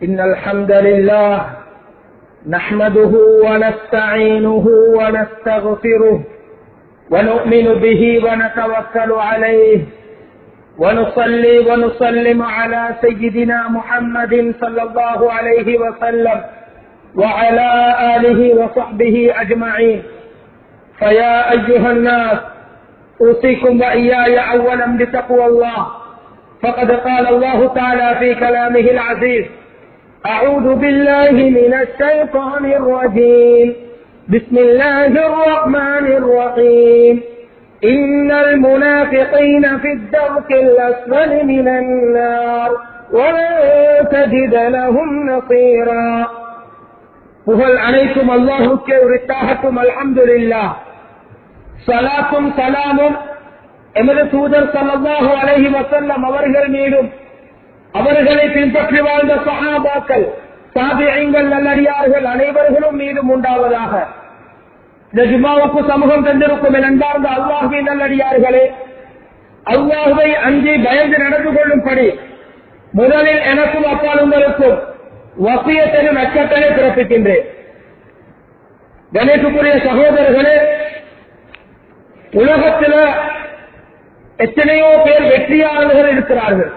إن الحمد لله نحمده ونستعينه ونستغفره ونؤمن به ونتوكل عليه ونصلي ونسلم على سيدنا محمد صلى الله عليه وسلم وعلى آله وصحبه أجمعين فيا أيها الناس أوصيكم وإياي أولا بتقوى الله فقد قال الله تعالى في كلامه العزيز أعوذ بالله من الشيطان الرجيم بسم الله الرحمن الرحيم إن المنافقين في الدرك الأسفل من النار ولن تجد لهم نصيرا புகழ் அனைத்தும் அல்லாஹுக்கே உரித்தாகட்டும் அல்ஹம்துலில்லா சலாத்தும் சலாமும் எமது தூதர் சல்லாஹூ அலஹி வசல்லம் அவர்கள் மீதும் அவர்களை பின்பற்றி வாழ்ந்த சஹாபாக்கள் சாபியங்கள் நல்லடியார்கள் அனைவர்களும் மீதும் உண்டாவதாக இந்த ஜுமாவுக்கு சமூகம் தந்திருக்கும் என் அன்பார்ந்த அல்லாஹுவின் நல்லடியார்களே அல்லாஹுவை அஞ்சி பயந்து நடந்து கொள்ளும்படி முதலில் எனக்கும் அப்பால் உங்களுக்கும் வசியத்தனும் நட்சத்திரை பிறப்பிக்கின்றேன் கணேசுக்குரிய சகோதரர்களே உலகத்தில் எத்தனையோ பேர் வெற்றியாளர்கள் இருக்கிறார்கள்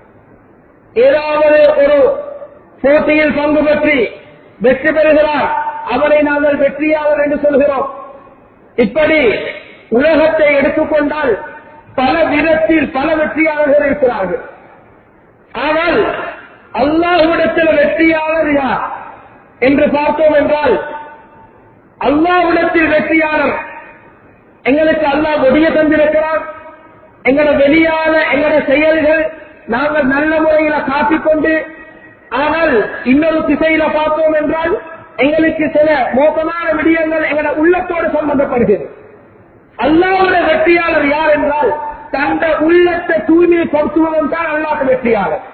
ஏதாவது ஒரு போட்டியில் பங்கு பெற்றி வெற்றி பெறுகிறார் அவரை நாங்கள் வெற்றியாளர் என்று சொல்கிறோம் இப்படி உலகத்தை எடுத்துக்கொண்டால் பல விதத்தில் பல வெற்றியாளர்கள் இருக்கிறார்கள் ஆனால் அல்லாஹ்விடத்தில் வெற்றியாளர் யார் என்று பார்த்தோம் என்றால் அல்லாஹ்விடத்தில் வெற்றியாளர் எங்களுக்கு அல்லாஹ் ஒடிய தந்திருக்கிறார் எங்களோட வெளியான எங்களோட செயல்கள் நாங்கள் நல்ல முறையில காட்டிக்கொண்டு ஆனால் இன்னொரு திசையில பார்த்தோம் என்றால் எங்களுக்கு சில மோசமான விடயங்கள் எங்களோட உள்ளத்தோடு சம்பந்தப்படுகிறது அல்லாவுடைய வெற்றியாளர் யார் என்றால் தந்த உள்ளத்தை தூய்மைப்படுத்துவதும் தான் அல்லாத வெற்றியாளர்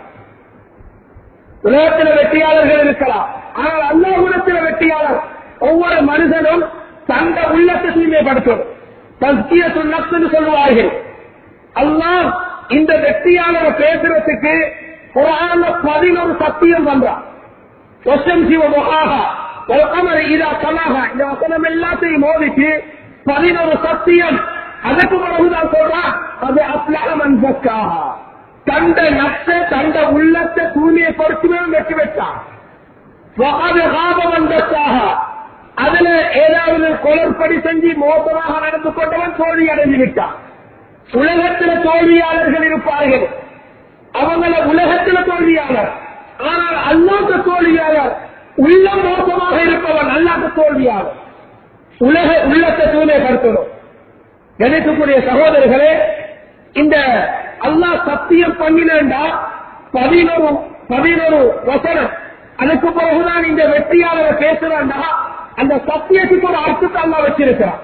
உலகத்தில் வெற்றியாளர்கள் இருக்கலாம் ஆனால் அல்லாஹுலத்தில் வெற்றியாளர் ஒவ்வொரு மனிதனும் தந்த உள்ளத்தை தூய்மைப்படுத்தும் தஸ்கிய சுண்ணத்துன்னு சொல்லுவார்கள் அல்லாஹ் இந்த வெற்றியாளரை பேசுறதுக்கு குரான பதினொரு சத்தியம் பண்றான் ஒசம் சிவ முகாகா ஒரு கமர் இதா கலாகா இந்த வசனம் எல்லாத்தையும் மோதிச்சு பதினொரு சத்தியம் அதுக்கு பிறகுதான் சொல்றான் அது அப்லகமன் பக்காகா தந்த நப்ச தந்த உள்ளத்தை தூய்மைப்படுத்துவே வெற்றி பெற்றான் அதுல ஏதாவது குளறுபடி செஞ்சு மோசமாக நடந்து கொண்டவன் தோல்வி அடைந்து விட்டான் உலகத்துல தோல்வியாளர்கள் இருப்பார்கள் அவங்கள உலகத்துல தோல்வியாளர் ஆனால் அல்லாத தோல்வியாளர் உள்ள மோசமாக இருப்பவன் அல்லாத தோல்வியாளர் உலக உள்ளத்தை தூய்மைப்படுத்தணும் கணிக்கக்கூடிய சகோதரர்களே இந்த அல்லாஹ் சத்தியம் பண்ணினா பதினொரு பதினொரு வசனம் அதுக்கு பிறகுதான் இந்த வெற்றியாளரை பேசுறாண்டா அந்த சத்தியத்துக்கு ஒரு அர்த்தத்தை அல்லா வச்சிருக்கிறான்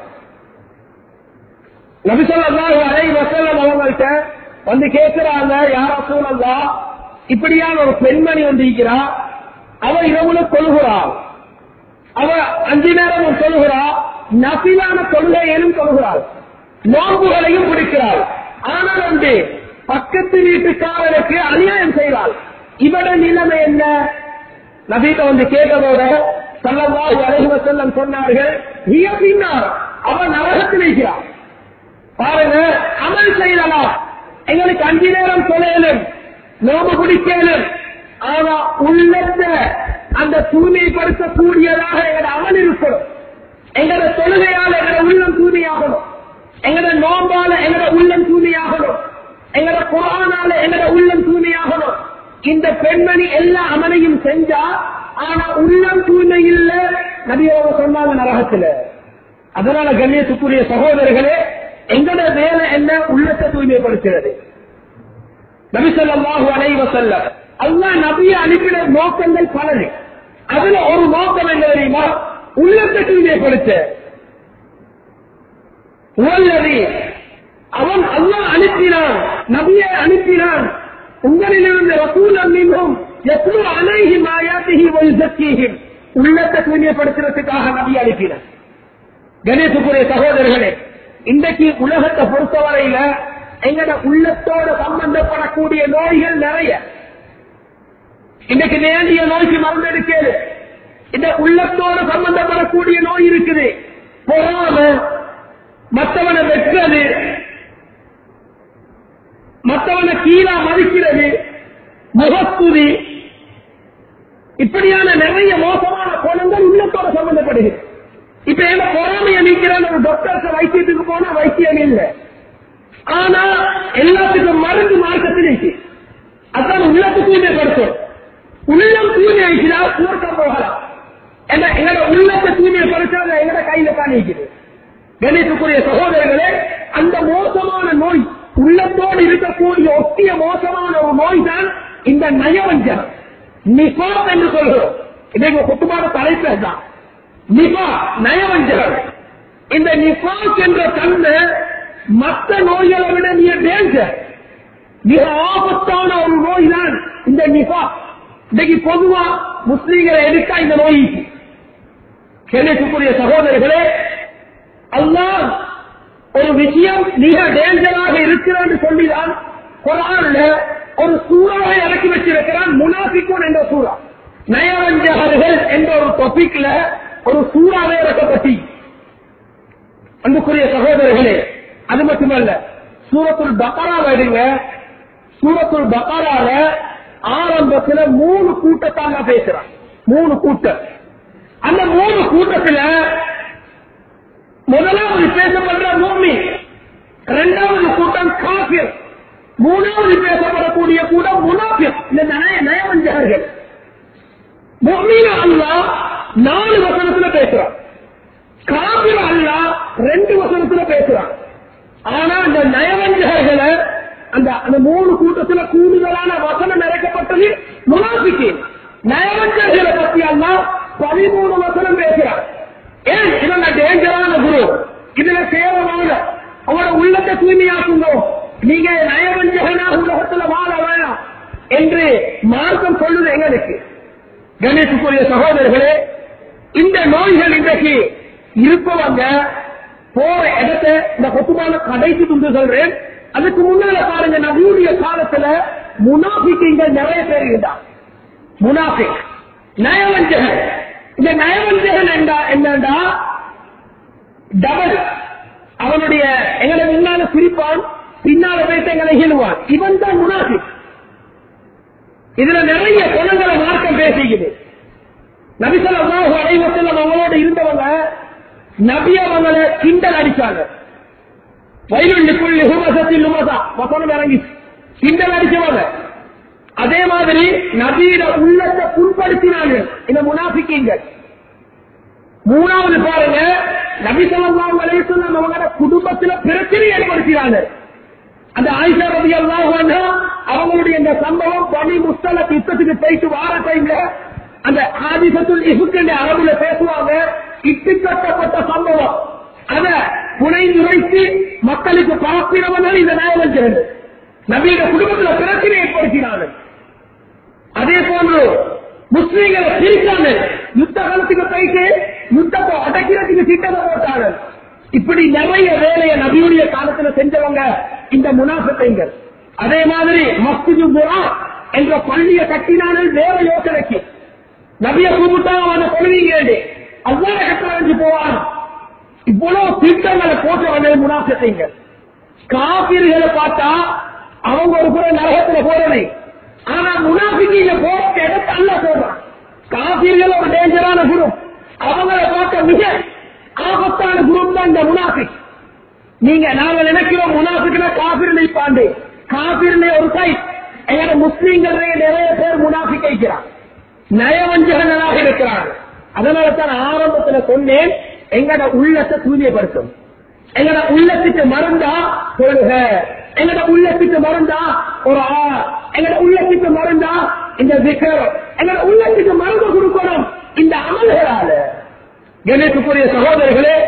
நபிசல்லாஹு அலை வசல்லம் அவங்கள்ட்ட வந்து கேட்கிறாங்க யார சூழல்லா இப்படியான ஒரு பெண்மணி வந்து இருக்கிறா அவ இரவுல கொள்கிறாள் அவ அஞ்சு நேரம் சொல்லுகிறா நசிலான கொள்கையிலும் சொல்கிறாள் நோம்புகளையும் பிடிக்கிறாள் ஆனால் வந்து பக்கத்து வீட்டுக்காரருக்கு அநியாயம் செய்கிறாள் இவட நிலைமை என்ன நபீட்ட வந்து கேட்டதோட சல்லவாஹு அலைஹி செல்லம் சொன்னார்கள் பின்னார் அவன் நரகத்தில் இருக்கிறான் பாருங்க அமல் செய்யலாம் எங்களுக்கு அஞ்சு நேரம் தொலையலும் நோம்பு குடிக்கலும் ஆனா உள்ளத்தை அந்த தூய்மைப்படுத்தக்கூடியதாக எங்களோட அமல் இருக்கணும் எங்களோட தொழுகையால எங்களோட உள்ளம் தூய்மையாகணும் எங்களோட நோம்பால எங்களோட உள்ளம் தூய்மையாகணும் எங்களோட குரானால எங்களோட உள்ளம் தூய்மையாகணும் இந்த பெண்மணி எல்லா அமலையும் செஞ்சா ஆனா உள்ளம் தூய்மை இல்ல நபியோக சொன்னாங்க நரகத்துல அதனால கண்ணியத்துக்குரிய சகோதரர்களே எங்களோட வேலை என்ன உள்ளத்தை தூய்மைப்படுத்துகிறது நபிசல்லாஹு அலைவ செல்ல அல்லா நபிய அனுப்பின நோக்கங்கள் பலது அதுல ஒரு நோக்கம் என்ன தெரியுமா உள்ளத்தை தூய்மைப்படுத்த உள்ளது அவன் அல்லா அனுப்பினான் நபியை அனுப்பினான் உங்களிலிருந்து ரசூல் அன்னிலும் எத்தனை அனைஹி மாயாத்திகி ஒரு சக்தியும் உள்ளத்தை தூய்மைப்படுத்துறதுக்காக நபி அனுப்பினான் கணேசுக்குரிய சகோதரர்களே இன்றைக்கு உலகத்தை பொறுத்தவரையில எங்கட உள்ளத்தோட சம்பந்தப்படக்கூடிய நோய்கள் நிறைய இன்னைக்கு நேண்டிய நோய்க்கு மருந்து எடுக்கிறது இந்த உள்ளத்தோடு சம்பந்தப்படக்கூடிய நோய் இருக்குது பொறாம மற்றவனை வெற்றது மற்றவனை கீழா மதிக்கிறது முகத்துதி இப்படியான நிறைய மோசமான குணங்கள் உள்ளத்தோட சம்பந்தப்படுகிறது இப்ப என்ன பொறாமைய நீக்கிறான் ஒரு டாக்டர்ஸ் வைத்தியத்துக்கு போனா வைத்தியம் இல்லை ஆனா எல்லாத்துக்கும் மருந்து மார்க்கத்தில் இருக்கு அதான் உள்ளத்து தூய்மைப்படுத்தும் உள்ளம் தூய்மையாச்சுன்னா சுவர்க்கம் போகலாம் என்ன எங்களோட உள்ளத்தை தூய்மைப்படுத்த எங்களோட கையில தான் இருக்குது கணேசுக்குரிய சகோதரர்களே அந்த மோசமான நோய் உள்ளத்தோடு இருக்கக்கூடிய ஒட்டிய மோசமான ஒரு நோய் தான் இந்த நயவஞ்சனம் நிபாப் என்று சொல்கிறோம் இன்னைக்கு குட்டுமான தலைப்பு தான் நிபா நயவஞ்சகம் இந்த நிபாஸ் என்ற தன்மை மற்ற நோய்களை விட மிக டேஞ்சர் மிக ஆபத்தான ஒரு நோய் தான் இந்த நிபா இன்னைக்கு பொதுவா முஸ்லீம்களை எடுத்தா இந்த நோய் கேள்விக்குரிய சகோதரர்களே அல்லாஹ் ஒரு விஷயம் மிக டேஞ்சராக இருக்கிறான்னு சொல்லிதான் குரான்ல ஒரு சூறாவை இறக்கி வச்சிருக்கிறான் முனாபிக்கும் என்ற சூறா நயவஞ்சகர்கள் என்ற ஒரு டாபிக்ல ஒரு சூறாவே இறக்கப்பட்டி அன்புக்குரிய சகோதரர்களே அது மட்டுமல்ல சூரத்துல் பக்கரா எடுங்க சூரத்துல் பக்கரால ஆரம்பத்துல மூணு கூட்டத்தான் நான் பேசுறேன் மூணு கூட்டம் அந்த மூணு கூட்டத்துல முதலாவது பேசப்படுற பூமி இரண்டாவது கூட்டம் காபிர் மூணாவது பேசப்படக்கூடிய கூட்டம் முனாபிர் இந்த நய நயவஞ்சகர்கள் முஃமின் அல்லாஹ் நாலு வசனத்துல பேசுறான் காபிர் அல்லாஹ் ரெண்டு வசனத்துல பேசுறான் ஆனா அந்த நயவஞ்சகர்களை அந்த அந்த மூணு கூட்டத்துல கூடுதலான வசனம் நிறைக்கப்பட்டது முனாபிக்கு நயவஞ்சகர்களை பத்தி அல்லாஹ் பதிமூணு வசனம் பேசுறான் ஏன் இவங்க டேஞ்சரான குரு இதுல சேவமாக அவரோட உள்ளத்தை தூய்மையாக்குங்க நீங்க நயவஞ்சகனாக உலகத்துல வாழ வேணாம் என்று மார்க்கம் சொல்லுது எங்களுக்கு கணேசுக்குரிய சகோதரர்களே இந்த நோய்கள் இன்றைக்கு இருப்பவங்க போற இடத்தை இந்த கொத்துமான கடைசி துண்டு சொல்றேன் அதுக்கு முன்னால பாருங்க நபியுடைய காலத்துல முனாபிக்குங்கள் நிறைய பேர் இருந்தான் முனாபிக் நயவஞ்சகன் இந்த நயவஞ்சகன் என்றா என்னண்டா டபுள் அவனுடைய எங்களை முன்னால சிரிப்பான் பின்னால போயிட்டு எங்களை இயலுவான் இவன் தான் முனாபிக் இதுல நிறைய குணங்களை மார்க்கம் பேசிக்குது நபிசல்லாஹு அலைவசல்லம் அவங்களோட இருந்தவங்க நபி அவங்களை கிண்டல் அடிச்சாங்க வயலுள்ளுக்குள் ஹுமசத்தில் லுமசா வசனம் இறங்கி கிண்டல் அடிச்சவங்க அதே மாதிரி நபீர உள்ளத்தை புண்படுத்தினாங்க இந்த முனாபிக்கீங்கள் மூணாவது பாருங்க நபி ஸல்லல்லாஹு அலைஹி வஸல்லம் அவங்க குடும்பத்துல பிரச்சனை ஏற்படுத்தினாங்க அந்த ஆயிஷா ரவி அல்லாஹ் அவங்களுடைய இந்த சம்பவம் பனி முஸ்தல யுத்தத்துக்கு போயிட்டு வார டைம்ல அந்த ஆதிசத்துல் இசுக்கண்ட அரபுல பேசுவாங்க இட்டு கட்டப்பட்ட சம்பவம் அத புனை நுழைத்து மக்களுக்கு பரப்பினவர்கள் இந்த நயவஞ்சகன் நபியோட குடும்பத்துல பிரச்சனை ஏற்படுத்தினார்கள் அதே போன்று முஸ்லீம்களை பிரிக்காங்க யுத்த காலத்துக்கு போயிட்டு யுத்தத்தை அடக்கிறதுக்கு திட்டத்தை போட்டாங்க இப்படி நிறைய வேலையை நபியுடைய காலத்துல செஞ்சவங்க இந்த முனாஃபித்தைங்கள் அதே மாதிரி மஸ்ஜிது புரா என்ற பள்ளியை கட்டினாலும் வேற யோசனைக்கு நபிய கூப்பிட்டா அவனை கொள்வீங்க அவ்வாறு கட்டளைஞ்சு போவான் இவ்வளவு திட்டங்களை போட்டவங்க முனாஃபித்தைங்கள் காபிர்களை பார்த்தா அவங்க ஒரு புற நரகத்துல போறதை ஆனா முனாபிக்கிங்க போற இடத்தை அல்ல சொல்றான் காபிர்கள் ஒரு டேஞ்சரான குரூப் அவங்கள பார்க்க மிக ஆபத்தான குரூப் தான் இந்த முனாபிக் நீங்க நாங்க நினைக்கிறோம் முனாபிக்னா காபிர் நிற்பாண்டு காபிர்ல ஒரு சைட் எங்கட முஸ்லீம்கள் நிறைய பேர் முனாபிக் வைக்கிறான் நயவஞ்சகங்களாக இருக்கிறாங்க அதனால தான் ஆரம்பத்துல சொன்னேன் எங்கட உள்ளத்தை தூய்மைப்படுத்தும் எங்கட உள்ளத்துக்கு மருந்தா சொல்லுக எங்கட உள்ளத்துக்கு மருந்தா ஒரு ஆ எங்கட உள்ளத்துக்கு மருந்தா இந்த விக்கர் எங்கட உள்ளத்துக்கு மருந்து கொடுக்கணும் இந்த அமல்களால கணேசுக்குரிய சகோதரர்களே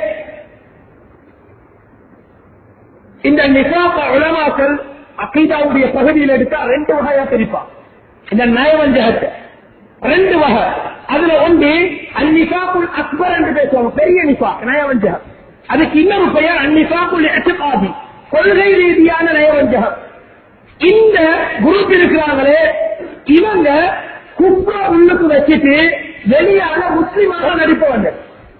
இந்த நிசாப உலமாக்கள் அக்கீதாவுடைய பகுதியில் எடுத்தா ரெண்டு வகையா பிரிப்பான் இந்த நயவஞ்சகத்தை ரெண்டு வகை அதுல ஒன்று அந்நிசாப்புல் அக்பர் என்று பேசுவாங்க பெரிய நிசா நயவஞ்சகம் அதுக்கு இன்னொரு பெயர் அந்நிசாப்புல் எட்டுபாதி கொள்கை ரீதியான நயவஞ்சகம் இந்த குரூப் இருக்கிறாங்களே இவங்க குப்ப உள்ளுக்கு வச்சுட்டு வெளியான முஸ்லிமாக நடிப்பவங்க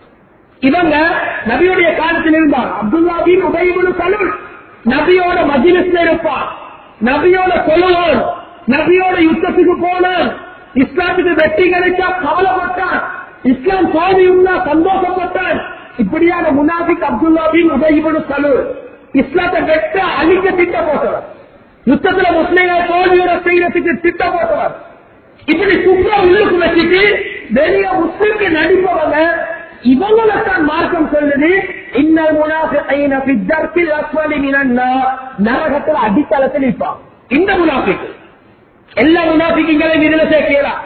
இவங்க நபியுடைய காலத்தில் இருந்தார் அப்துல்லா பின் உபயமுனு சலுல் நபியோட மஜிலிஸ்ல இருப்பான் நபியோட சொல்லுவான் நபியோட யுத்தத்துக்கு போனான் இஸ்லாத்துக்கு வெற்றி கிடைச்சா கவலைப்பட்டான் இஸ்லாம் தோல்வியுள்ளா சந்தோஷப்பட்டான் இப்படியான முனாபிக் அப்துல்லா பின் உபயமுனு சலுல் இஸ்லாத்தை வெட்ட அழிக்க திட்ட போட்டவர் யுத்தத்துல முஸ்லீம்கள் தோல்வியோட செய்யறதுக்கு திட்ட போட்டவர் இப்படி சுப்ரா உள்ளுக்கு வச்சுட்டு வெளிய முஸ்லிம்க்கு நடிப்பவங்க இவங்களைத்தான் மார்க்கம் சொல்லுது இன்னல் முனாஃபிகைன ஃபி தர்கில் அஸ்வலி மினன் நார் நரகத்துல அடித்தளத்தில் இருப்பான் இந்த முனாஃபிக் எல்லா முனாஃபிக்குங்களையும் இதுல சேர்க்கலாம்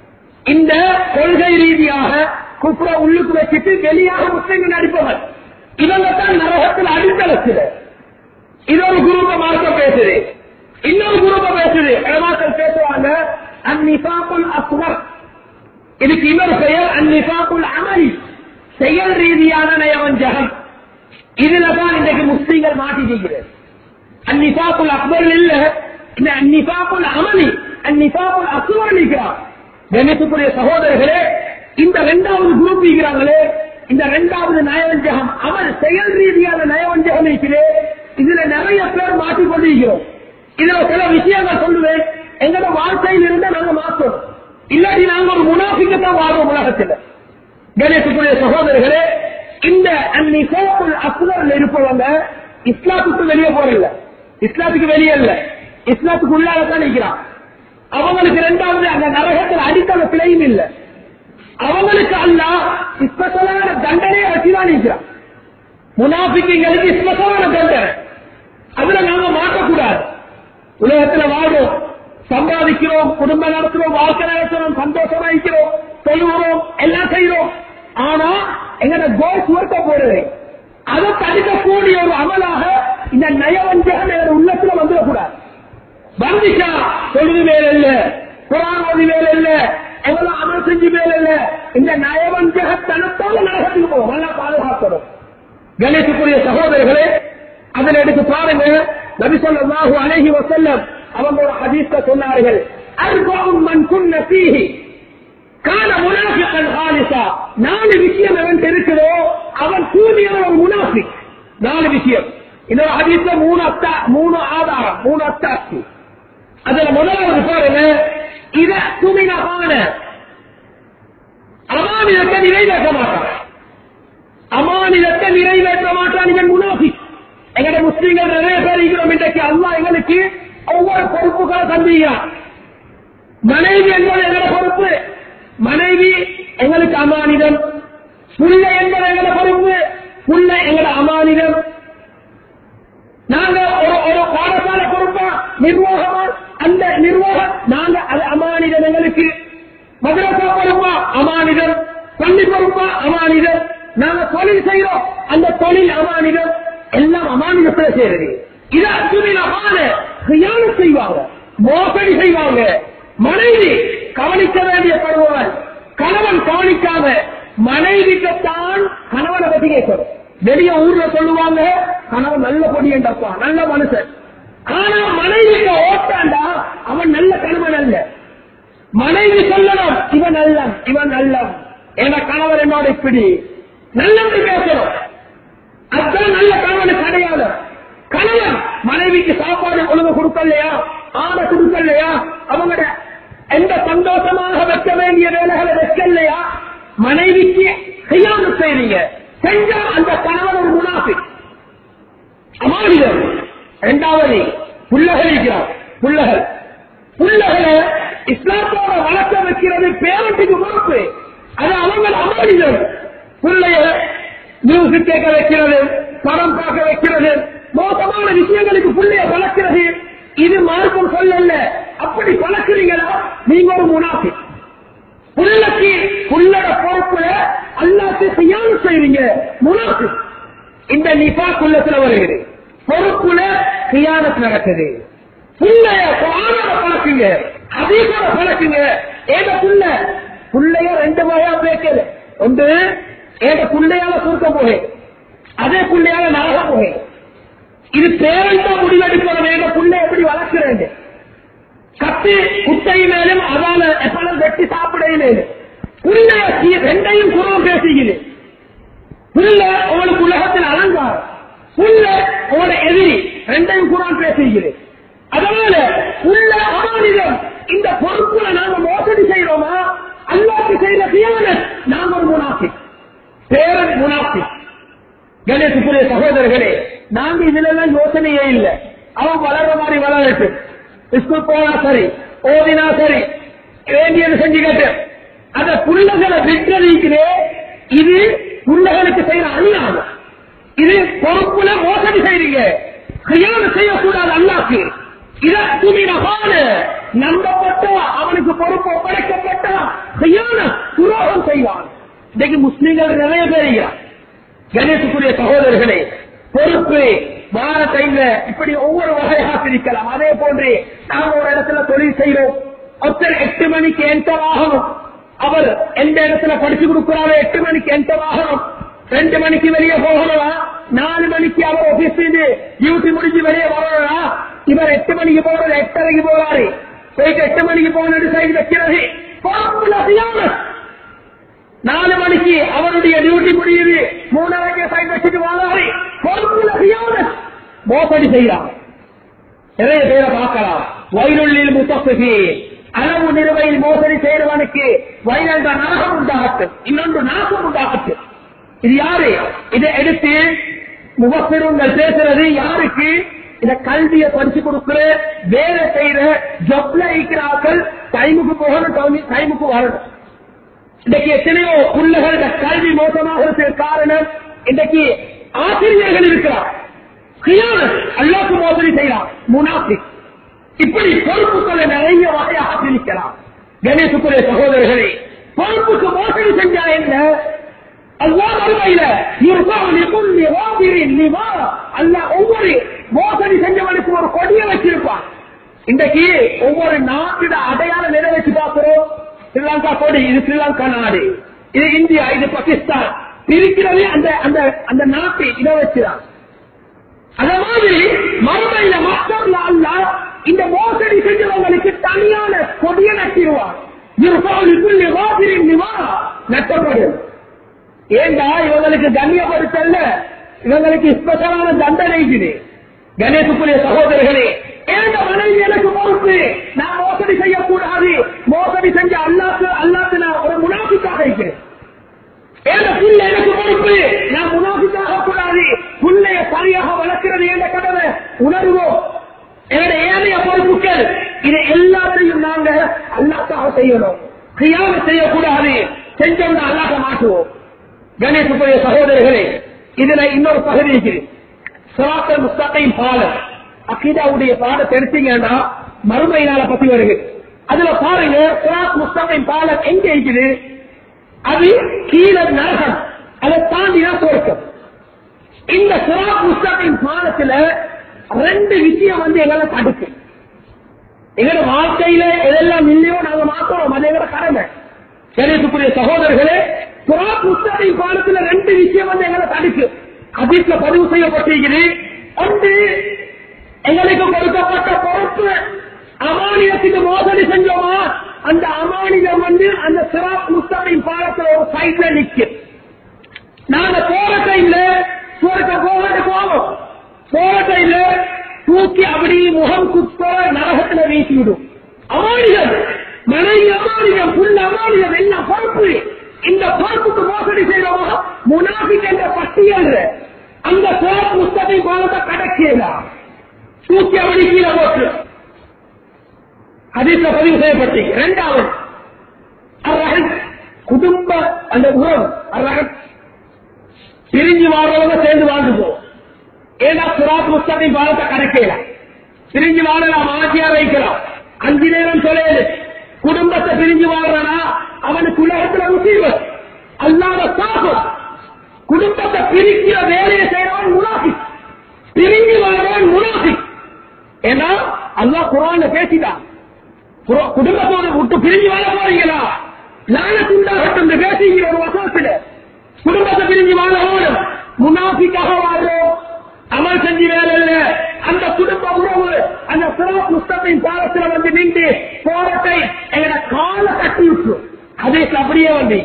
இந்த கொள்கை ரீதியாக குப்ரா உள்ளுக்கு வச்சுட்டு வெளியாக முஸ்லிம்கள் நடிப்பவர் இவங்க தான் நரகத்தில் அடித்தளத்தில் இது ஒரு குரூப்ப மார்க்கம் பேசுது இன்னொரு குரூப்ப பேசுது இடமாக்கள் பேசுவாங்க அந்நிசாக்குல் அஸ்வர் இதுக்கு இன்னொரு பெயர் அந்நிசாக்குல் அமலி செயல் ரீதியான நயவஞ்சகம் இதுல தான் இன்றைக்கு முஸ்லீம்கள் மாட்டிக்கிறது அந்நிசாக்குல் அக்பர் இல்ல இந்த அந்நிசாக்குல் அமலி அந்நிசாக்குல் அசுவர் நிற்கிறார் கணேசத்துக்குரிய சகோதரர்களே இந்த இரண்டாவது குரூப் இருக்கிறாங்களே இந்த இரண்டாவது நயவஞ்சகம் அமல் செயல் ரீதியான நயவஞ்சகம் இருக்கிறே இதுல நிறைய பேர் மாட்டிக்கொண்டிருக்கிறோம் இதுல சில விஷயங்கள் சொல்லுவேன் எங்களோட வாழ்க்கையில் இருந்தா நாங்க மாற்றோம் இல்லாட்டி நாங்க ஒரு முனாஃபிக்கத்தான் வாழ்வோம் உலகத்தில் கணேசத்துக்குரிய சகோதரர்களே இந்த அந்நிசோக்குள் அசுவரில் இருப்பவங்க இஸ்லாத்துக்கு வெளியே போறதில்ல இஸ்லாத்துக்கு வெளியே இல்ல இஸ்லாத்துக்கு உள்ளாகத்தான் நிற்கிறான் அவங்களுக்கு இரண்டாவது அந்த நரகத்தில் அடித்தள பிழையும் இல்ல அவங்களுக்கு அல்ல ஸ்பெஷலான தண்டனையை வச்சுதான் நிற்கிறான் முனாஃபிக்குங்களுக்கு ஸ்பெஷலான தண்டனை அதுல நாம மாற்றக்கூடாது உலகத்துல வாழ்றோம் சம்பாதிக்கிறோம் குடும்பம் நடத்துறோம் வாழ்க்கை நடத்துறோம் சந்தோஷமா இருக்கிறோம் சொல்லுகிறோம் எல்லாம் செய்யறோம் ஆனா எங்கட கோல் சுவர்க்க போறது அதை தடுக்கக்கூடிய ஒரு அமலாக இந்த நயவஞ்சகம் எங்க உள்ளத்துல வந்துடக்கூடாது வந்துச்சா தொழுது வேலை இல்ல குரான் ஓதி வேலை இல்ல எவ்வளவு அமல் செஞ்சு வேலை இல்ல இந்த நயவஞ்சகத்தனத்தோட நரகத்துக்கு போவோம் நல்லா பாதுகாக்கணும் கணேசுக்குரிய சகோதரர்களே அதில் எடுத்து பாருங்க நபிசல்லாஹு அலைஹி வசல்லம் அவங்க ஒரு ஹதீஸ்ல சொன்னார்கள் அர்பாவும் மண் குன்ன பீஹி கால முனாஃபிகன் ஹாலிசா நாலு விஷயம் அவன் இருக்குதோ அவன் தூதியான ஒரு முனாஃபிக் நாலு விஷயம் இந்த ஹதீஸ்ல மூணு அத்தா மூணு ஆதாரம் மூணு அத்தாட்சி அதுல முதலாவது பாருங்க இத துமினகான அமானிதத்தை நிறைவேற்ற மாட்டான் அமானிதத்தை நிறைவேற்ற மாட்டான் இவன் முனாஃபிக் எங்கட முஸ்லீம்கள் நிறைய பேர் இருக்கிறோம் இன்றைக்கு அல்லா எங்களுக்கு ஒவ்வொரு பொறுப்புகளை தந்திக்கிறான் மனைவி என்பது எங்கட பொறுப்பு மனைவி எங்களுக்கு அமானிதம் புள்ள என்பது எங்கட பொறுப்பு புள்ள எங்கட அமானிதம் நாங்க ஒரு ஒரு பாடசாலை பொறுப்பா நிர்வாகமா அந்த நிர்வாகம் நாங்க அது அமானிதம் எங்களுக்கு மதுரசா பொறுப்பா அமானிதம் பள்ளி பொறுப்பா அமானிதம் நாங்க தொழில் செய்யறோம் அந்த தொழில் அமானிதம் எல்லாம் அமானிதத்துல சேருது இது அத்துமிதமான கியானம் செய்வாங்க மோசடி செய்வாங்க மனைவி கவனிக்க வேண்டிய பருவவன் கணவன் கவனிக்காம மனைவிக்குத்தான் கணவனை பத்தி கேட்கணும் வெளிய ஊர்ல சொல்லுவாங்க கணவன் நல்ல பொடியண்டப்பா நல்ல மனுஷன் ஆனா மனைவிக்கு ஓட்டாண்டா அவன் நல்ல கணவன் அல்ல மனைவி சொல்லணும் இவன் நல்லம் இவன் நல்லம் என கணவர் என்னோட இப்படி நல்லது பேசணும் அதுதான் நல்ல கணவன் கிடையாது கணவன் மனைவிக்கு சாப்பாடு ஒழுங்கு கொடுக்கலையா ஆடை கொடுக்கலையா அவங்க எந்த சந்தோஷமாக வைக்க வேண்டிய வேலைகளை வைக்கலையா மனைவிக்கு செய்யாம செய்றீங்க செஞ்சா அந்த கணவன் ஒரு முனாஃபி அமானிதம் இரண்டாவது புள்ளகள் இருக்கிறார் புள்ளகள் புள்ளகளை இஸ்லாத்தோட வளர்க்க வைக்கிறது பேரண்ட்டுக்கு பொறுப்பு அது அவங்க அமானிதம் பிள்ளைய மியூசிக் கேட்க வைக்கிறது படம் பார்க்க வைக்கிறது மோசமான விஷயங்களுக்கு பிள்ளைய வளர்க்கிறது இது மார்க்கம் சொல்லல அப்படி வளர்க்கிறீங்களா நீங்க ஒரு முனாஃபி புள்ளக்கு புள்ளட பொறுப்புல அல்லாத்து செய்யாம செய்வீங்க முனாஃபி இந்த நிபா குள்ளத்துல வருகிறது பொறுப்புல கியானத்து நடக்குது புள்ளைய குரானோட பழக்குங்க அதிகோட பழக்குங்க ஏக புள்ள புள்ளைய ரெண்டு வகையா பேக்குது ஒன்று ஏக புள்ளையால சுருக்க போகே அதே புள்ளையால நரக போகே இது பேரண்டா முடிவெடுக்கணும் ஏக புள்ளை எப்படி வளர்க்கிறேன் கத்தி குட்டை மேலும் அதால எப்பளும் வெட்டி சாப்பிடையிலே புள்ள ரெண்டையும் குரம் பேசுகிறேன் புள்ள உங்களுக்கு உலகத்தில் அலங்காரம் புள்ள உங்களோட எதிரி ரெண்டையும் குரான் பேசுகிறேன் அதனால உள்ள அமானிதம் இந்த பொறுப்புல நாங்க மோசடி செய்யறோமா அல்லாக்கு செய்த தியான நாங்க ஒரு முனாஃபி பேரன் முனாஃபி கணேசுக்குரிய சகோதரர்களே நாங்க இதுல எல்லாம் யோசனையே இல்லை அவன் வளர்ற மாதிரி வளரட்டு ஸ்கூல் போனா சரி ஓதினா சரி வேண்டியது செஞ்சுக்கிட்டு அந்த புள்ளகளை விட்டுறதுக்கு இது புள்ளகளுக்கு செய்யற அநியாயம் இது பொறுப்புல மோசடி செய்றீங்க கையாள செய்யக்கூடாது அல்லாக்கு இதற்குமினகான நம்பப்பட்ட அவனுக்கு பொறுப்பு ஒப்படைக்கப்பட்ட கையான துரோகம் செய்வான் இன்னைக்கு முஸ்லீம்கள் நிறைய பேர் கணேசுக்குரிய சகோதரர்களே பொறுப்பு வார டைம்ல இப்படி ஒவ்வொரு வகையாக பிரிக்கலாம் அதே போன்று நாங்க ஒரு இடத்துல தொழில் செய்யறோம் ஒருத்தர் எட்டு மணிக்கு என்டர் ஆகணும் அவர் எந்த இடத்துல படிச்சு கொடுக்கிறாரோ எட்டு மணிக்கு என்டர் ஆகணும் ரெண்டு மணிக்கு வெளியே போகணுமா நாலு மணிக்கு அவர் ஆபீஸ் டியூட்டி முடிஞ்சு வெளியே வரணும் இவர் எட்டு மணிக்கு போறது எட்டரைக்கு போறாரு போயிட்டு எட்டு மணிக்கு போனது சைடு வைக்கிறது பொறுப்புல செய்யாமல் நாலு மணிக்கு அவருடைய டியூட்டி முடியுது மூணரைக்கு சைட் வச்சுட்டு வாழாரு பொறுப்புல செய்யாமல் மோசடி செய்யலாம் நிறைய பேரை பார்க்கலாம் வயலுள்ளில் முத்தப்பி அளவு நிறுவையில் மோசடி செய்யறவனுக்கு வயலந்த நரகம் உண்டாகட்டும் இன்னொன்று நாசம் உண்டாகட்டும் இது யாரு இதை எடுத்து முகப்பெருங்கள் பேசுறது யாருக்கு இத கல்வியை படிச்சு கொடுக்கிற வேலை செய்யற ஜப்ல இருக்கிறார்கள் டைமுக்கு போகணும் டைமுக்கு வரணும் இன்றைக்கு எத்தனையோ பிள்ளைகள் கல்வி மோசமாக இருக்கிற காரணம் இன்றைக்கு ஆசிரியர்கள் இருக்கிறார் அல்லாக்கு மோசடி செய்யலாம் முனாஃபி இப்படி பொறுப்புகளை நிறைய வகையாக பிரிக்கலாம் கணேசுக்குரிய சகோதரர்களே பொறுப்புக்கு மோசடி செஞ்சா என்ன அல்லா மறுமையில அல்ல ஒவ்வொரு மோசடி செஞ்சவனுக்கு ஒரு கொடியை வச்சிருப்பான் இன்றைக்கு ஒவ்வொரு நாட்டிட அடையாளம் நிறைவேற்றி பார்க்கிறோம் ஸ்ரீலங்கா கொடி இது ஸ்ரீலங்கா நாடு இது இந்தியா இது பாகிஸ்தான் இருக்கிறது அந்த அந்த அந்த நாட்டை இதை வச்சுதான் அத மாதிரி மறுமையில மற்றவர்கள் அல்ல இந்த மோசடி செஞ்சவங்களுக்கு தனியான கொடிய நட்டிருவார் நட்டப்படும் ஏண்டா இவங்களுக்கு கண்ணியப்படுத்தல இவங்களுக்கு ஸ்பெஷலான தண்டனை இது கணேசுக்குரிய சகோதரர்களே ஏந்த மனைவி எனக்கு பொறுப்பு நான் மோசடி செய்யக்கூடாது மோசடி செஞ்ச அல்லாத்து அல்லாத்து நான் ஒரு முனாஃபிக்காக இருக்கிறேன் ஏந்த புள்ள எனக்கு பொறுப்பு நான் முனாஃபிக்காக கூடாது புள்ளைய சரியாக வளர்க்கிறது என்ற கடமை உணர்வோம் என்னுடைய ஏனைய பொறுப்புகள் இதை எல்லாத்தையும் நாங்க அல்லாத்தாக செய்யணும் கியாம செய்யக்கூடாது செஞ்சோம்னா அல்லாத மாற்றுவோம் கணேசுக்குரிய சகோதரர்களே இதுல இன்னொரு பகுதி இருக்குது சிராத்தல் முஸ்தாக்கையும் பாலம் அகிதாவுடைய பாடத்தை எடுத்தீங்கன்னா மறுமை நாளை பத்தி வருது அதுல பாருங்க சிராத் முஸ்தாக்கையும் பாலம் எங்க இருக்குது அது கீழே நரகம் அதை தாண்டினா சொர்க்கம் இந்த சிராத் முஸ்தாக்கையும் பாலத்துல ரெண்டு விஷயம் வந்து எங்களை தடுக்கும் எங்களோட வாழ்க்கையில எதெல்லாம் இல்லையோ நாங்க மாத்தோம் அது எங்களோட கடமை கணேசுக்குரிய சகோதரர்களே சிராத் முஸ்தாக்கையும் பாலத்துல ரெண்டு விஷயம் வந்து எங்களை தடுக்கும் அதிர்ல பதிவு செய்யப்பட்டிருக்கிறது ஒன்று எங்களுக்கு கொடுக்கப்பட்ட பொறுப்பு அமானியத்துக்கு மோசடி செஞ்சோமா அந்த அமானியம் வந்து அந்த சிராப் முஸ்தாமின் பாலத்துல ஒரு சைட்ல நிக்கும் நாங்க போற டைம்ல சுவர்க்க போகிட்டு போவோம் போற டைம்ல தூக்கி அப்படி முகம் குத்த நரகத்துல வீசிவிடும் அமானியம் மனைவி அமானியம் புல் அமானியம் என்ன பொறுப்பு இந்த பொறுப்புக்கு மோசடி செய்யறவங்க முனாபிக் என்ற பட்டியல் அந்த சிறப்பு முஸ்தகை பாலத்தை கடக்கலாம் தூக்கி அப்படி கீழே போட்டு அதில் பதிவு செய்யப்பட்டு இரண்டாவது அர்ரகன் குடும்ப அந்த உறவு அர்ரகன் பிரிஞ்சு வாழ்றவங்க சேர்ந்து வாழ்ந்து போவோம் ஏன்னா சுராத் முஸ்தகை பாலத்தை கடக்கலாம் பிரிஞ்சு வாழலாம் ஆட்சியா வைக்கலாம் அஞ்சு நேரம் சொல்லு குடும்பத்தை பிரிஞ்சு வாழ்றனா அவனுக்கு உலகத்துல முசீபத் அல்லாத சாபம் குடும்பத்தை பிரிக்கிற வேலையை செய்யறவன் முனாஃபி பிரிஞ்சு வாழ்றவன் முனாஃபி ஏன்னா அல்லா குரான் பேசிட்டான் குர- குடும்பத்தோடு விட்டு பிரிஞ்சு வாழ போறீங்களா லானத்துண்டாகட்டும் பேசுகிற ஒரு வசனத்துல குடும்பத்தை பிரிஞ்சு வாழ ஓடும் முனாஃபிக்காக வாழ்றோம் அமல் செஞ்சு வேலை இல்ல அந்த குடும்ப உறவு அந்த சிறப்பு புஸ்தத்தின் பாலத்துல வந்து நின்று போறதை எங்கட கால கட்டி விட்டுரும் அதே அப்படியே வந்து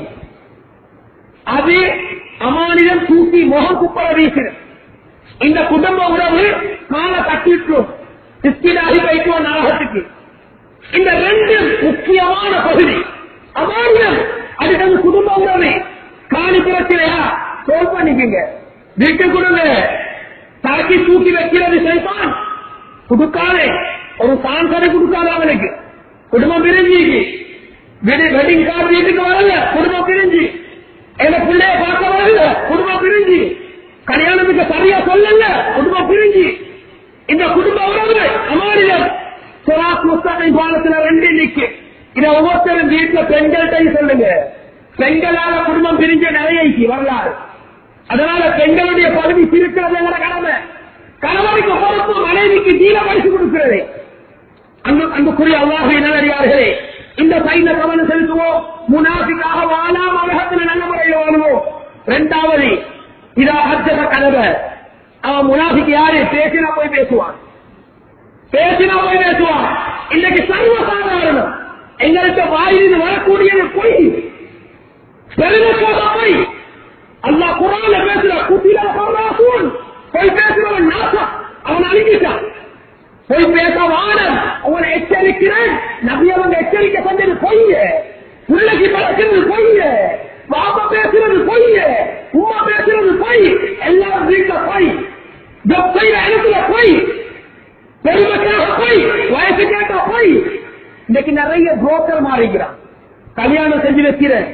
அது அமானிடம் தூக்கி முகம் குப்பர வீசுறது இந்த குடும்ப உறவு கால கட்டிட்டுரும் சித்திராகி வைக்குவோம் நரகத்துக்கு இந்த ரெண்டு முக்கியமான பகுதி அமானியம் அதுக்கு அந்த குடும்ப உறவு காணி பிரச்சனையா சோல் பண்ணிக்கங்க வீட்டு கொடுங்க தாக்கி தூக்கி வைக்கிறது சைத்தான் கொடுக்காதே ஒரு சான்சரை கொடுக்காத அவனுக்கு குடும்பம் பிரிஞ்சு வெட்டிங் கார்டு வீட்டுக்கு வரல குடும்பம் பிரிஞ்சு எங்க பிள்ளைய பார்க்க வரல குடும்பம் பிரிஞ்சு கல்யாணத்துக்கு சரியா சொல்லல குடும்பம் பிரிஞ்சு இந்த குடும்ப உறவு அமானியம் சுராக் முஸ்தாமை பாலத்துல ரெண்டு நிக்கு இத ஒவ்வொருத்தரும் வீட்டுல பெண்கள்கிட்ட சொல்லுங்க பெண்களால குடும்பம் பிரிஞ்ச நிறைய இருக்கு வரலாறு அதனால பெண்களுடைய பகுதி பிரிக்கிறது எங்கட கடமை கணவனுக்கு பொறுப்பு மனைவிக்கு தீர படிச்சு கொடுக்கிறது அந்த அன்புக்குரிய அல்லாஹை நல்லறியார்களே இந்த சைன கவனம் செலுத்துவோம் முனாஃபிக்காக வாழாம உலகத்தில் நல்ல முறையில் வாழுவோம் இரண்டாவது இதா அர்ஜக கனவை அவன் முனாஃபிக்கு யாரு பேசினா போய் பேசுவான் பேசினா போய் பேசுவான் இன்னைக்கு சர்வசாதாரணம் எங்களுக்கு வாயிலிருந்து வரக்கூடியது பொய் பெருமைக்காக பொய் அல்லாஹ் குரான்ல பேசுற குட்டில பர்ராசூன் போய் பேசுறவன் நாசம் அவன் அழிஞ்சிட்டான் போய் பேச வானம் அவனை எச்சரிக்கிறேன் நபி அவங்க எச்சரிக்கை செஞ்சது பொய்ய பிள்ளைக்கு பழக்கிறது பொய்ய பாப்பா பேசுறது பொய்ய உமா பேசுறது பொய் எல்லாரும் வீட்டுல பொய் செய்யற இடத்துல பொய் பெருமைக்காக பொய் வயசு கேட்ட பொய் இன்னைக்கு நிறைய புரோக்கர் மாறிக்கிறான் கல்யாணம் செஞ்சு வைக்கிறேன்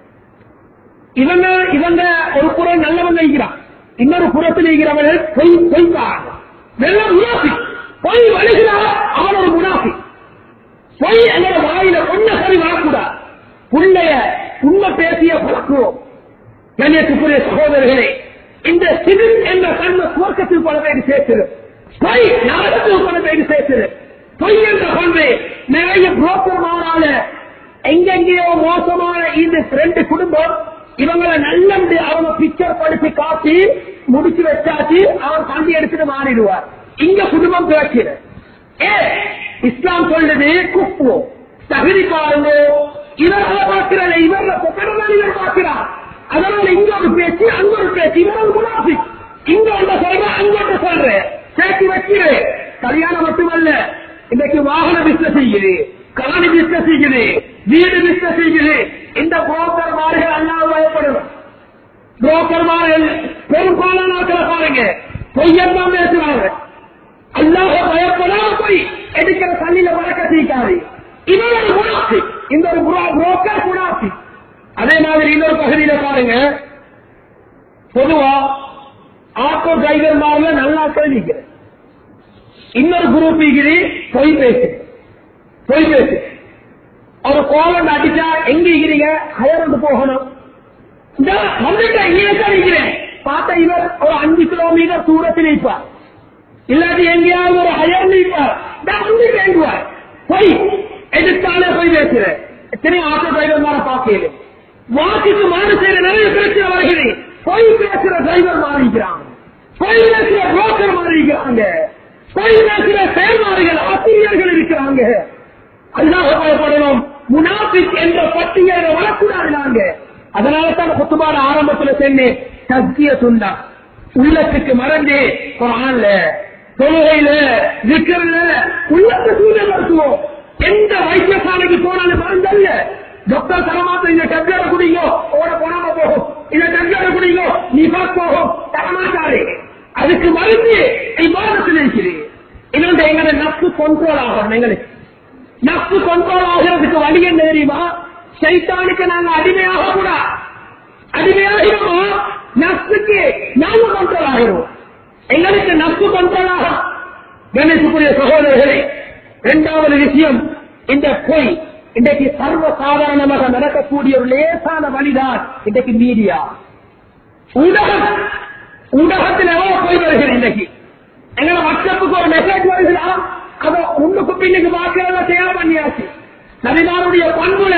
இவங்க இவங்க ஒரு புறம் நல்லவன் வைக்கிறான் இன்னொரு புறத்தில் இருக்கிறவர்கள் பொய் பொய்க்காரன் நல்ல முனாஃபி பொய் வழுகிறார் அவன் ஒரு முனாஃபி பொய் எங்களோட வாயில கொஞ்ச சரி வரக்கூடாது புள்ளைய உண்மை பேசிய பழக்குவோம் கண்ணியத்துக்குரிய சகோதரர்களே இந்த சிவில் என்ற கண்ம துவக்கத்தில் பல பேர் சேர்த்தது பொய் நரகத்தில் பல பேர் சேர்த்தது பொய் என்ற பண்பு நிறைய புரோக்கர் மாறால எங்கெங்கேயோ மோசமான இந்த ரெண்டு குடும்பம் இவங்களை நல்லண்டு அவங்க பிக்சர் படிச்சு காட்டி முடிச்சு வச்சாச்சு அவன் பண்டி எடுத்துட்டு மாறிடுவார் இங்க குடும்பம் பிறக்கிறது ஏ இஸ்லாம் சொல்றது குப்பு தகுதி பாருங்க இவர்களை பார்க்கிறாங்க இவர்களை இவர் பார்க்கிறார் அதனால இங்க ஒரு பேச்சு அங்க ஒரு பேச்சு இவர் ஒரு முனாஃபி இங்க ஒன்ற சொல்ற அங்க ஒன்று சொல்ற சேர்த்து வைக்கிறேன் கல்யாணம் மட்டுமல்ல இன்னைக்கு வாகன பிசினஸ் செய்யுது காணி பிசினஸ் செய்யுது வீடு பிசினஸ் செய்யுது இந்த புரோக்கர் மார்கள் அல்லாத பயப்படும் புரோக்கர் மார்கள் பெரும்பாலான ஆட்களை பாருங்க பொய்யத்தான் பேசுறாங்க அல்லாஹ பயப்படாம போய் எடுக்கிற தண்ணியில வழக்க தீக்காது இவர் ஒரு குணாசி இந்த ஒரு புரோக்கர் குணாசி அதே மாதிரி இன்னொரு பகுதியில பாருங்க பொதுவா ஆட்டோ டிரைவர் மாதிரி நல்லா கேள்விக்கிற இன்னொரு குரூப் இருக்குது பொய் பேசு பொய் பேசு ஒரு கோலம் அடிச்சா எங்க இருக்கிறீங்க ஹயர் போகணும் இந்த வந்துட்டேன் இங்கே தான் இருக்கிறேன் பார்த்தா இவர் ஒரு அஞ்சு கிலோமீட்டர் தூரத்தில் இருப்பார் இல்லாட்டி எங்கேயாவது ஒரு ஹயர் நிற்பார் வந்து வேண்டுவார் பொய் எதிர்த்தாலே போய் பேசுறேன் எத்தனை ஆட்டோ டிரைவர் மாற பார்க்கல வாக்குக்கு மாறு செய்யற நிறைய பிரச்சனை வருகிறது பொய் பேசுற டிரைவர் மாறிக்கிறாங்க பொய் பேசுற புரோக்கர் மாறிக்கிறாங்க பொய் பேசுற செயல்மாறிகள் ஆசிரியர்கள் இருக்கிறாங்க அல்லாஹ் பயப்படணும் முனாபிக் என்ற பட்டியலை வரக்கூடாது நாங்க அதனால தான் குத்துபாட ஆரம்பத்துல சொன்னேன் தத்திய துண்டா உள்ளத்துக்கு மறந்து குரான்ல தொழுகையில விக்கிறதுல உள்ளத்தை சூழல் நடத்துவோம் எந்த வைத்தியசாலைக்கு போனாலும் மறந்தல்ல டாக்டர் தரமாத்த இந்த டெப்லெட் குடிங்கோ ஓட போனாம போகும் இந்த டெப்லெட் குடிங்கோ நீ போகும் தரமாட்டாரு அதுக்கு மருந்து இவ்வாறு இருக்குது இன்னொன்று எங்களை நப்பு கண்ட்ரோல் ஆகணும் எங்களுக்கு நப்பு கண்ட்ரோல் ஆகிறதுக்கு வழி என்ன தெரியுமா சைத்தானுக்கு நாங்க அடிமையாக கூடாது அடிமையாகிறோம் நப்புக்கு நாங்க கண்ட்ரோல் ஆகிறோம் எங்களுக்கு நப்பு கண்ட்ரோல் ஆகும் கணேசுக்குரிய சகோதரர்களே இரண்டாவது விஷயம் இந்த பொய் இன்றைக்கு சர்வ சாதாரணமாக நடக்கக்கூடிய ஒரு லேசான வழிதான் இன்றைக்கு மீடியா ஊடகம் ஊடகத்தில் எவ்வளவு போய் வருகிறது இன்னைக்கு எங்களை வாட்ஸ்அப்புக்கு ஒரு மெசேஜ் வருகிறா அதை உன்னுக்கு பின்னுக்கு பார்க்கிறத தயார் பண்ணியாச்சு நபிமாருடைய பண்புல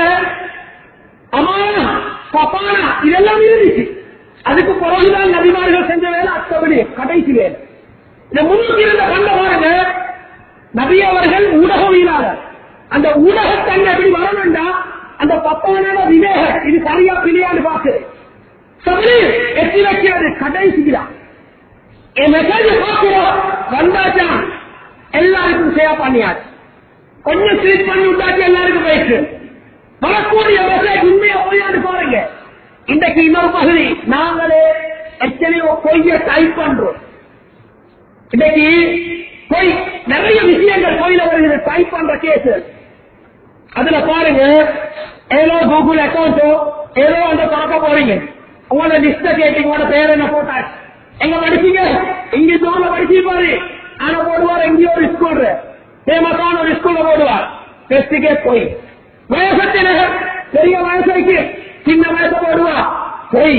அமான பப்பானா இதெல்லாம் இருந்துச்சு அதுக்கு பிறகுதான் நபிமார்கள் செஞ்ச வேலை அத்தபடி கடைசி வேலை இந்த முன்னுக்கு இருந்த கண்ட பாருங்க நபி அவர்கள் ஊடகவியலாளர் அந்த ஊடகத்தன்மை எப்படி வரணும்டா அந்த பத்தான விவேகம் இது சரியா பிள்ளையாண்டு பார்க்கு சொல்லி எத்தி வைக்கிறது கடைசிதான் என் மெசேஜ் பார்க்கிறோம் வந்தாச்சான் எல்லாருக்கும் சேவ் பண்ணியாச்சு கொஞ்சம் கிளிக் பண்ணி விட்டாச்சு எல்லாருக்கும் போயிட்டு வரக்கூடிய மெசேஜ் உண்மையா போயாண்டு பாருங்க இன்றைக்கு இன்னொரு பகுதி நாங்களே எத்தனையோ பொய்ய டைப் பண்றோம் இன்னைக்கு பொய் நிறைய விஷயங்கள் பொய்ல வருகிறது டைப் பண்ற கேஸ் அதுல பாருங்க ஏதோ கூகுள் அக்கௌண்ட்டோ ஏதோ அந்த பார்க்க போறீங்க உங்களோட லிஸ்ட கேட்டு உங்களோட பேர் என்ன போட்டாச்சு எங்க படிச்சீங்க இங்க ஜோன்ல படிச்சிருப்பாரு ஆனா போடுவார் எங்கேயோ ஒரு ஸ்கூல் ஃபேமஸான ஒரு ஸ்கூல்ல போடுவார் டெஸ்டுக்கே போய் வயசத்தின பெரிய வயசுக்கு சின்ன வயசு போடுவா போய்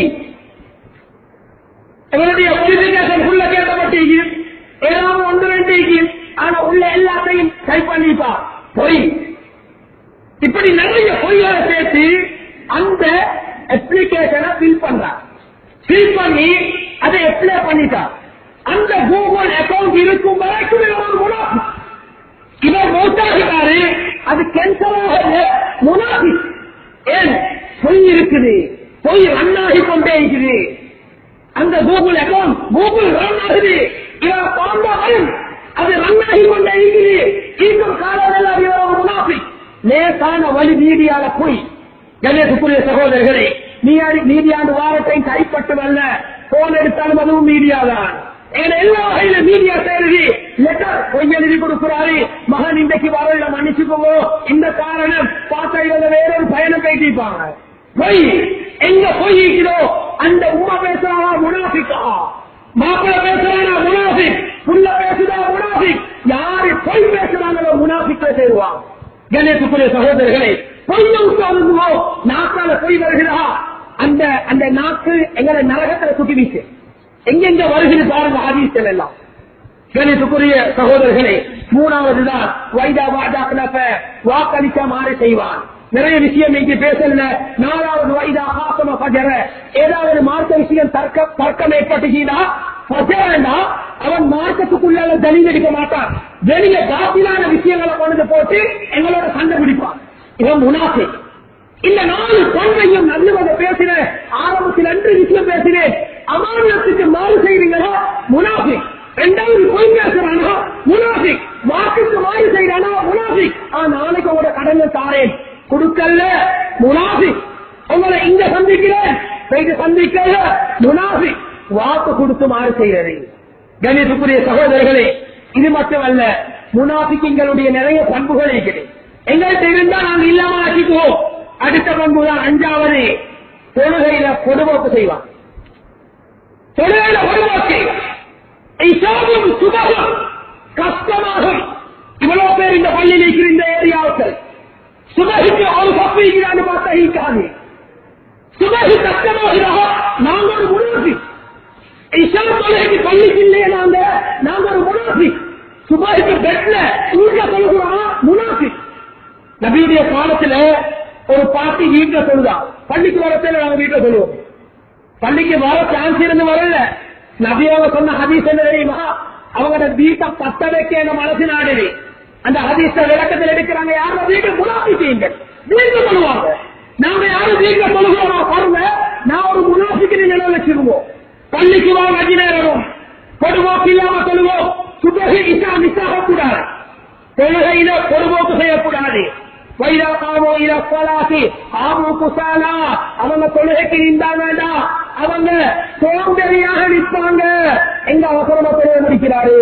எங்களுடைய குவாலிபிகேஷன் உள்ள கேட்கப்பட்டிருக்கு ஏதாவது ஒன்று ரெண்டு இருக்கு. ஆனா உள்ள எல்லாத்தையும் டைப் பண்ணிப்பா பொய் இப்படி நிறைய பொய்களை சேர்த்து அந்த அப்ளிகேஷனை ஃபில் பண்றான் ஃபில் பண்ணி அதை அப்ளை பண்ணிட்டா அந்த கூகுள் அக்கவுண்ட் இருக்கும் வரைக்கும் இவன் ஒரு முனாஃபி இவர் மௌத்தாகிறாரு அது கேன்சல் ஆகல முனாஃபி ஏன் பொய் இருக்குது பொய் ரன் ஆகி கொண்டே இருக்குது அந்த கூகுள் அக்கௌண்ட் கூகுள் ரன் ஆகுது இவன் பாம்பாவன் அது ரன் ஆகி கொண்டே இருக்குது இன்னும் காலமெல்லாம் இவர் ஒரு முனாஃபி லேசான வழி மீடியால போய் கணேசக்குரிய சகோதரர்களே நீ மீடியாண்டு வாரத்தை கைப்பற்றவல்ல போன் எடுத்தாலும் அதுவும் மீடியா தான் எங்க எல்லா வகையில மீடியா செய்யறது லெட்டர் பொய் எழுதி கொடுக்கிறாரு மகன் இன்றைக்கு வரல மன்னிச்சுக்கோங்க இந்த காரணம் பார்த்தா இவங்க வேறொரு பயணம் பேசிப்பாங்க பொய் எங்க பொய் இருக்கிறோ அந்த உமா பேசுறாங்க முனாஃபிக்கா மாப்பிள்ள பேசுறாங்க முனாஃபிக் புள்ள பேசுறா முனாஃபிக் யாரு பொய் பேசுறாங்களோ முனாஃபிக்க சேருவாங்க கணேசக்குரிய சகோதரர்களே பொய்ய உட்கார்ந்துவோ நாக்கால பொய் வருகிறா அந்த அந்த நாக்கு எங்களை நரகத்துல சுட்டி வீச்சு எங்கெங்க வருகிறது பாருங்க ஆதிசல் எல்லாம் கணித்துக்குரிய சகோதரர்களே மூணாவதுதான் வைதா வாதாக்குனப்ப வாக்களிக்க மாறி செய்வான் நிறைய விஷயம் இங்கு பேசல நாலாவது வைதா ஆசம பஜர ஏதாவது மார்க்க விஷயம் தர்க்க தர்க்கம் ஏற்பட்டுச்சுன்னா பஜரண்டா அவன் மார்க்கத்துக்குள்ள தலில் எடுக்க மாட்டான் வெளிய காப்பிலான விஷயங்களை கொண்டு போட்டு எங்களோட சண்டை பிடிப்பான் இவன் முனாசே இந்த நாலு தன்மையும் நல்லவங்க பேசின ஆரம்பத்தில் அன்று விஷயம் பேசினேன் அமானியத்துக்கு மாறு செய்றீங்களா முனாஃபிக் ரெண்டாவது பொய் பேசுறானா முனாஃபிக் வாக்குக்கு மாறு செய்யறானா முனாஃபிக் ஆ நாளைக்கு உங்களோட கடனை தாரேன் கொடுக்கல முனாஃபிக் உங்களை இங்க சந்திக்கிறேன் போயிட்டு சந்திக்கல முனாஃபிக் வாக்கு கொடுத்து மாறு செய்யறது கணித்துக்குரிய சகோதரர்களே இது மட்டுமல்ல முனாஃபிக்குங்களுடைய நிறைய பண்புகள் இருக்கிறது எங்கள்கிட்ட இருந்தா நாங்கள் இல்லாம ஆக்கிக்குவோம் அடுத்த பண்பு தான் அஞ்சாவது தொழுகையில பொதுவோக்கு செய்வான் தொழுகையில பொதுவோக்கு இசாமும் சுபகம் கஷ்டமாகும் இவ்வளவு பேர் இந்த பள்ளியில் இருக்கிற இந்த ஏரியாவுக்கு சுபகிக்கு ஒரு பப்பு இருக்கிறான்னு பார்த்தா ஈக்காது சுபகி கஷ்டமாகிறா நாங்க ஒரு முன்னாடி இஷா தொழுகைக்கு பள்ளிக்கு இல்லையே நாங்க நாங்க ஒரு முனாஃபி சுபாய்க்கு பெட்ல வீட்டுல தொழுகிறோம் முனாஃபி நபியுடைய காலத்துல ஒரு பாட்டி வீட்டுல தொழுதா பள்ளிக்கு வரத்துல நாங்க வீட்டுல சொல்லுவோம் பள்ளிக்கு வர சான்ஸ் இருந்து வரல நபி அவங்க சொன்ன ஹதீஸ் என்ன தெரியுமா அவங்க வீட்டை பத்த வைக்க எங்க மனசு நாடுது அந்த ஹதீஸ விளக்கத்தில் எடுக்கிறாங்க யாரும் வீட்டு முனாஃபி செய்யுங்க வீட்டுல சொல்லுவாங்க நாங்க யாரும் வீட்டுல சொல்லுகிறோம் பாருங்க நான் ஒரு முனாஃபிக்கு நிலை வச்சிருவோம் பள்ளிக்கு வா அஞ்சு நேரம் பொதுவோக்கு இல்லாம சொல்லுவோம் சுபகி இசா மிஸ் ஆகக்கூடாது தொழுகையில பொதுவோக்கு செய்யக்கூடாது வைரா காமோ இர போலாசி ஆமோ குசாலா அவங்க தொழுகைக்கு நின்றா வேண்டாம் அவங்க சோம்பேறியாக நிற்பாங்க எங்க அவசரமா தொழுகை முடிக்கிறாரு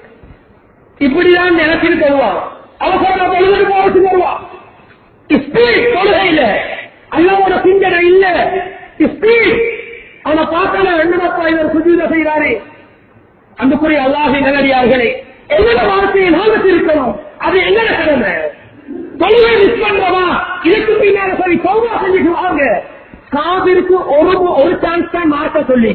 இப்படிதான் நினைச்சிட்டு தருவான் அவசரமா தொழுகை போட்டு தருவான் ஸ்பீட் தொழுகையில அல்லாவோட சிந்தனை இல்ல ஸ்பீட் அவனை பார்த்தால என்னடப்பா இவர் சுஜூத செய்கிறாரு அன்புக்குரிய அல்லாஹி நல்லடியார்களே எங்கட வாழ்க்கையை நாமத்து இருக்கணும் அது எங்கட கடமை தொழுகை மிஸ் பண்றவா இதுக்கு பின்னால சரி சௌபா செஞ்சுட்டு வாங்க காவிற்கு ஒரு ஒரு சான்ஸ் தான் மார்க்க சொல்லி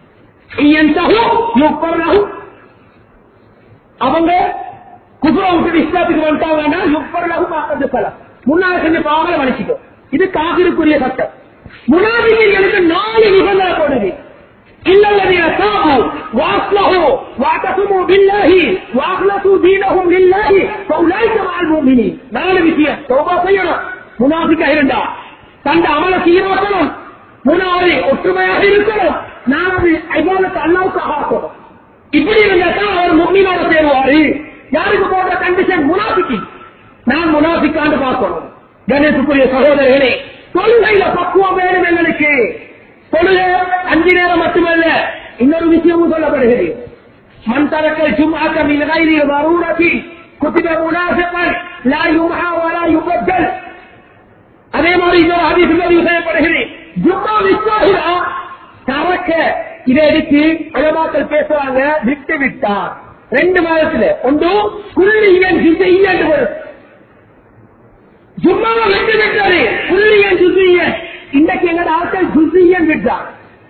அவங்க குபுரம் விட்டு இஸ்லாத்துக்கு வந்துட்டாங்கன்னா யுப்பரலாகும் மாற்றது பல முன்னால செஞ்ச பாவங்களை வலிச்சுக்கோ இது காவிற்குரிய சட்டம் முனாபிகளுக்கு நாலு நிபந்தனை போடுது இல்லல்லதீன தாபு வாஸ்லஹு واعتصموا بالله واخلصوا دينهم لله فاولئك مع المؤمنين நாலு விஷயம் தௌபா செய்யணும் முனாஃபிக்கா இருந்தா தந்த அமல சீராக்கணும் மூணாவது ஒற்றுமையாக இருக்கணும் நாலாவது ஐபாலத்தை அல்லாவுக்கு ஆக்கணும் இப்படி இருந்தா தான் அவர் முக்மீனோட சேருவாரு யாருக்கு போட்ட கண்டிஷன் முனாஃபிக்கு நான் முனாஃபிக்கான்னு பார்க்கணும் கணேசுக்குரிய சகோதரர்களே தொழுகையில பக்குவம் வேணும் எங்களுக்கு தொழுகை அஞ்சு நேரம் மட்டுமல்ல இன்னொரு விஷயமும் சொல்லப்படுகிறது மண் தரக்கல் சும்மா கமில் கைரி வரூரத்தி குத்திப முனாஃபிகன் லா யும்ஹா வலா யுபத்தல் அதே மாதிரி இன்னொரு ஹதீஸ் பதிவு செய்யப்படுகிறது ஜும்மா விஸ்வாகிரா தரக்க இதை எடுத்து அழமாக்கள் பேசுறாங்க விட்டு விட்டார் ரெண்டு மாதத்துல ஒன்று குள்ளியன் ஜிசையன் வரும் ஜும்மாவை விட்டு விட்டாரு குள்ளியன் ஜுசியன் இன்னைக்கு எங்கட ஆட்கள் ஜுசியன் விட்டார்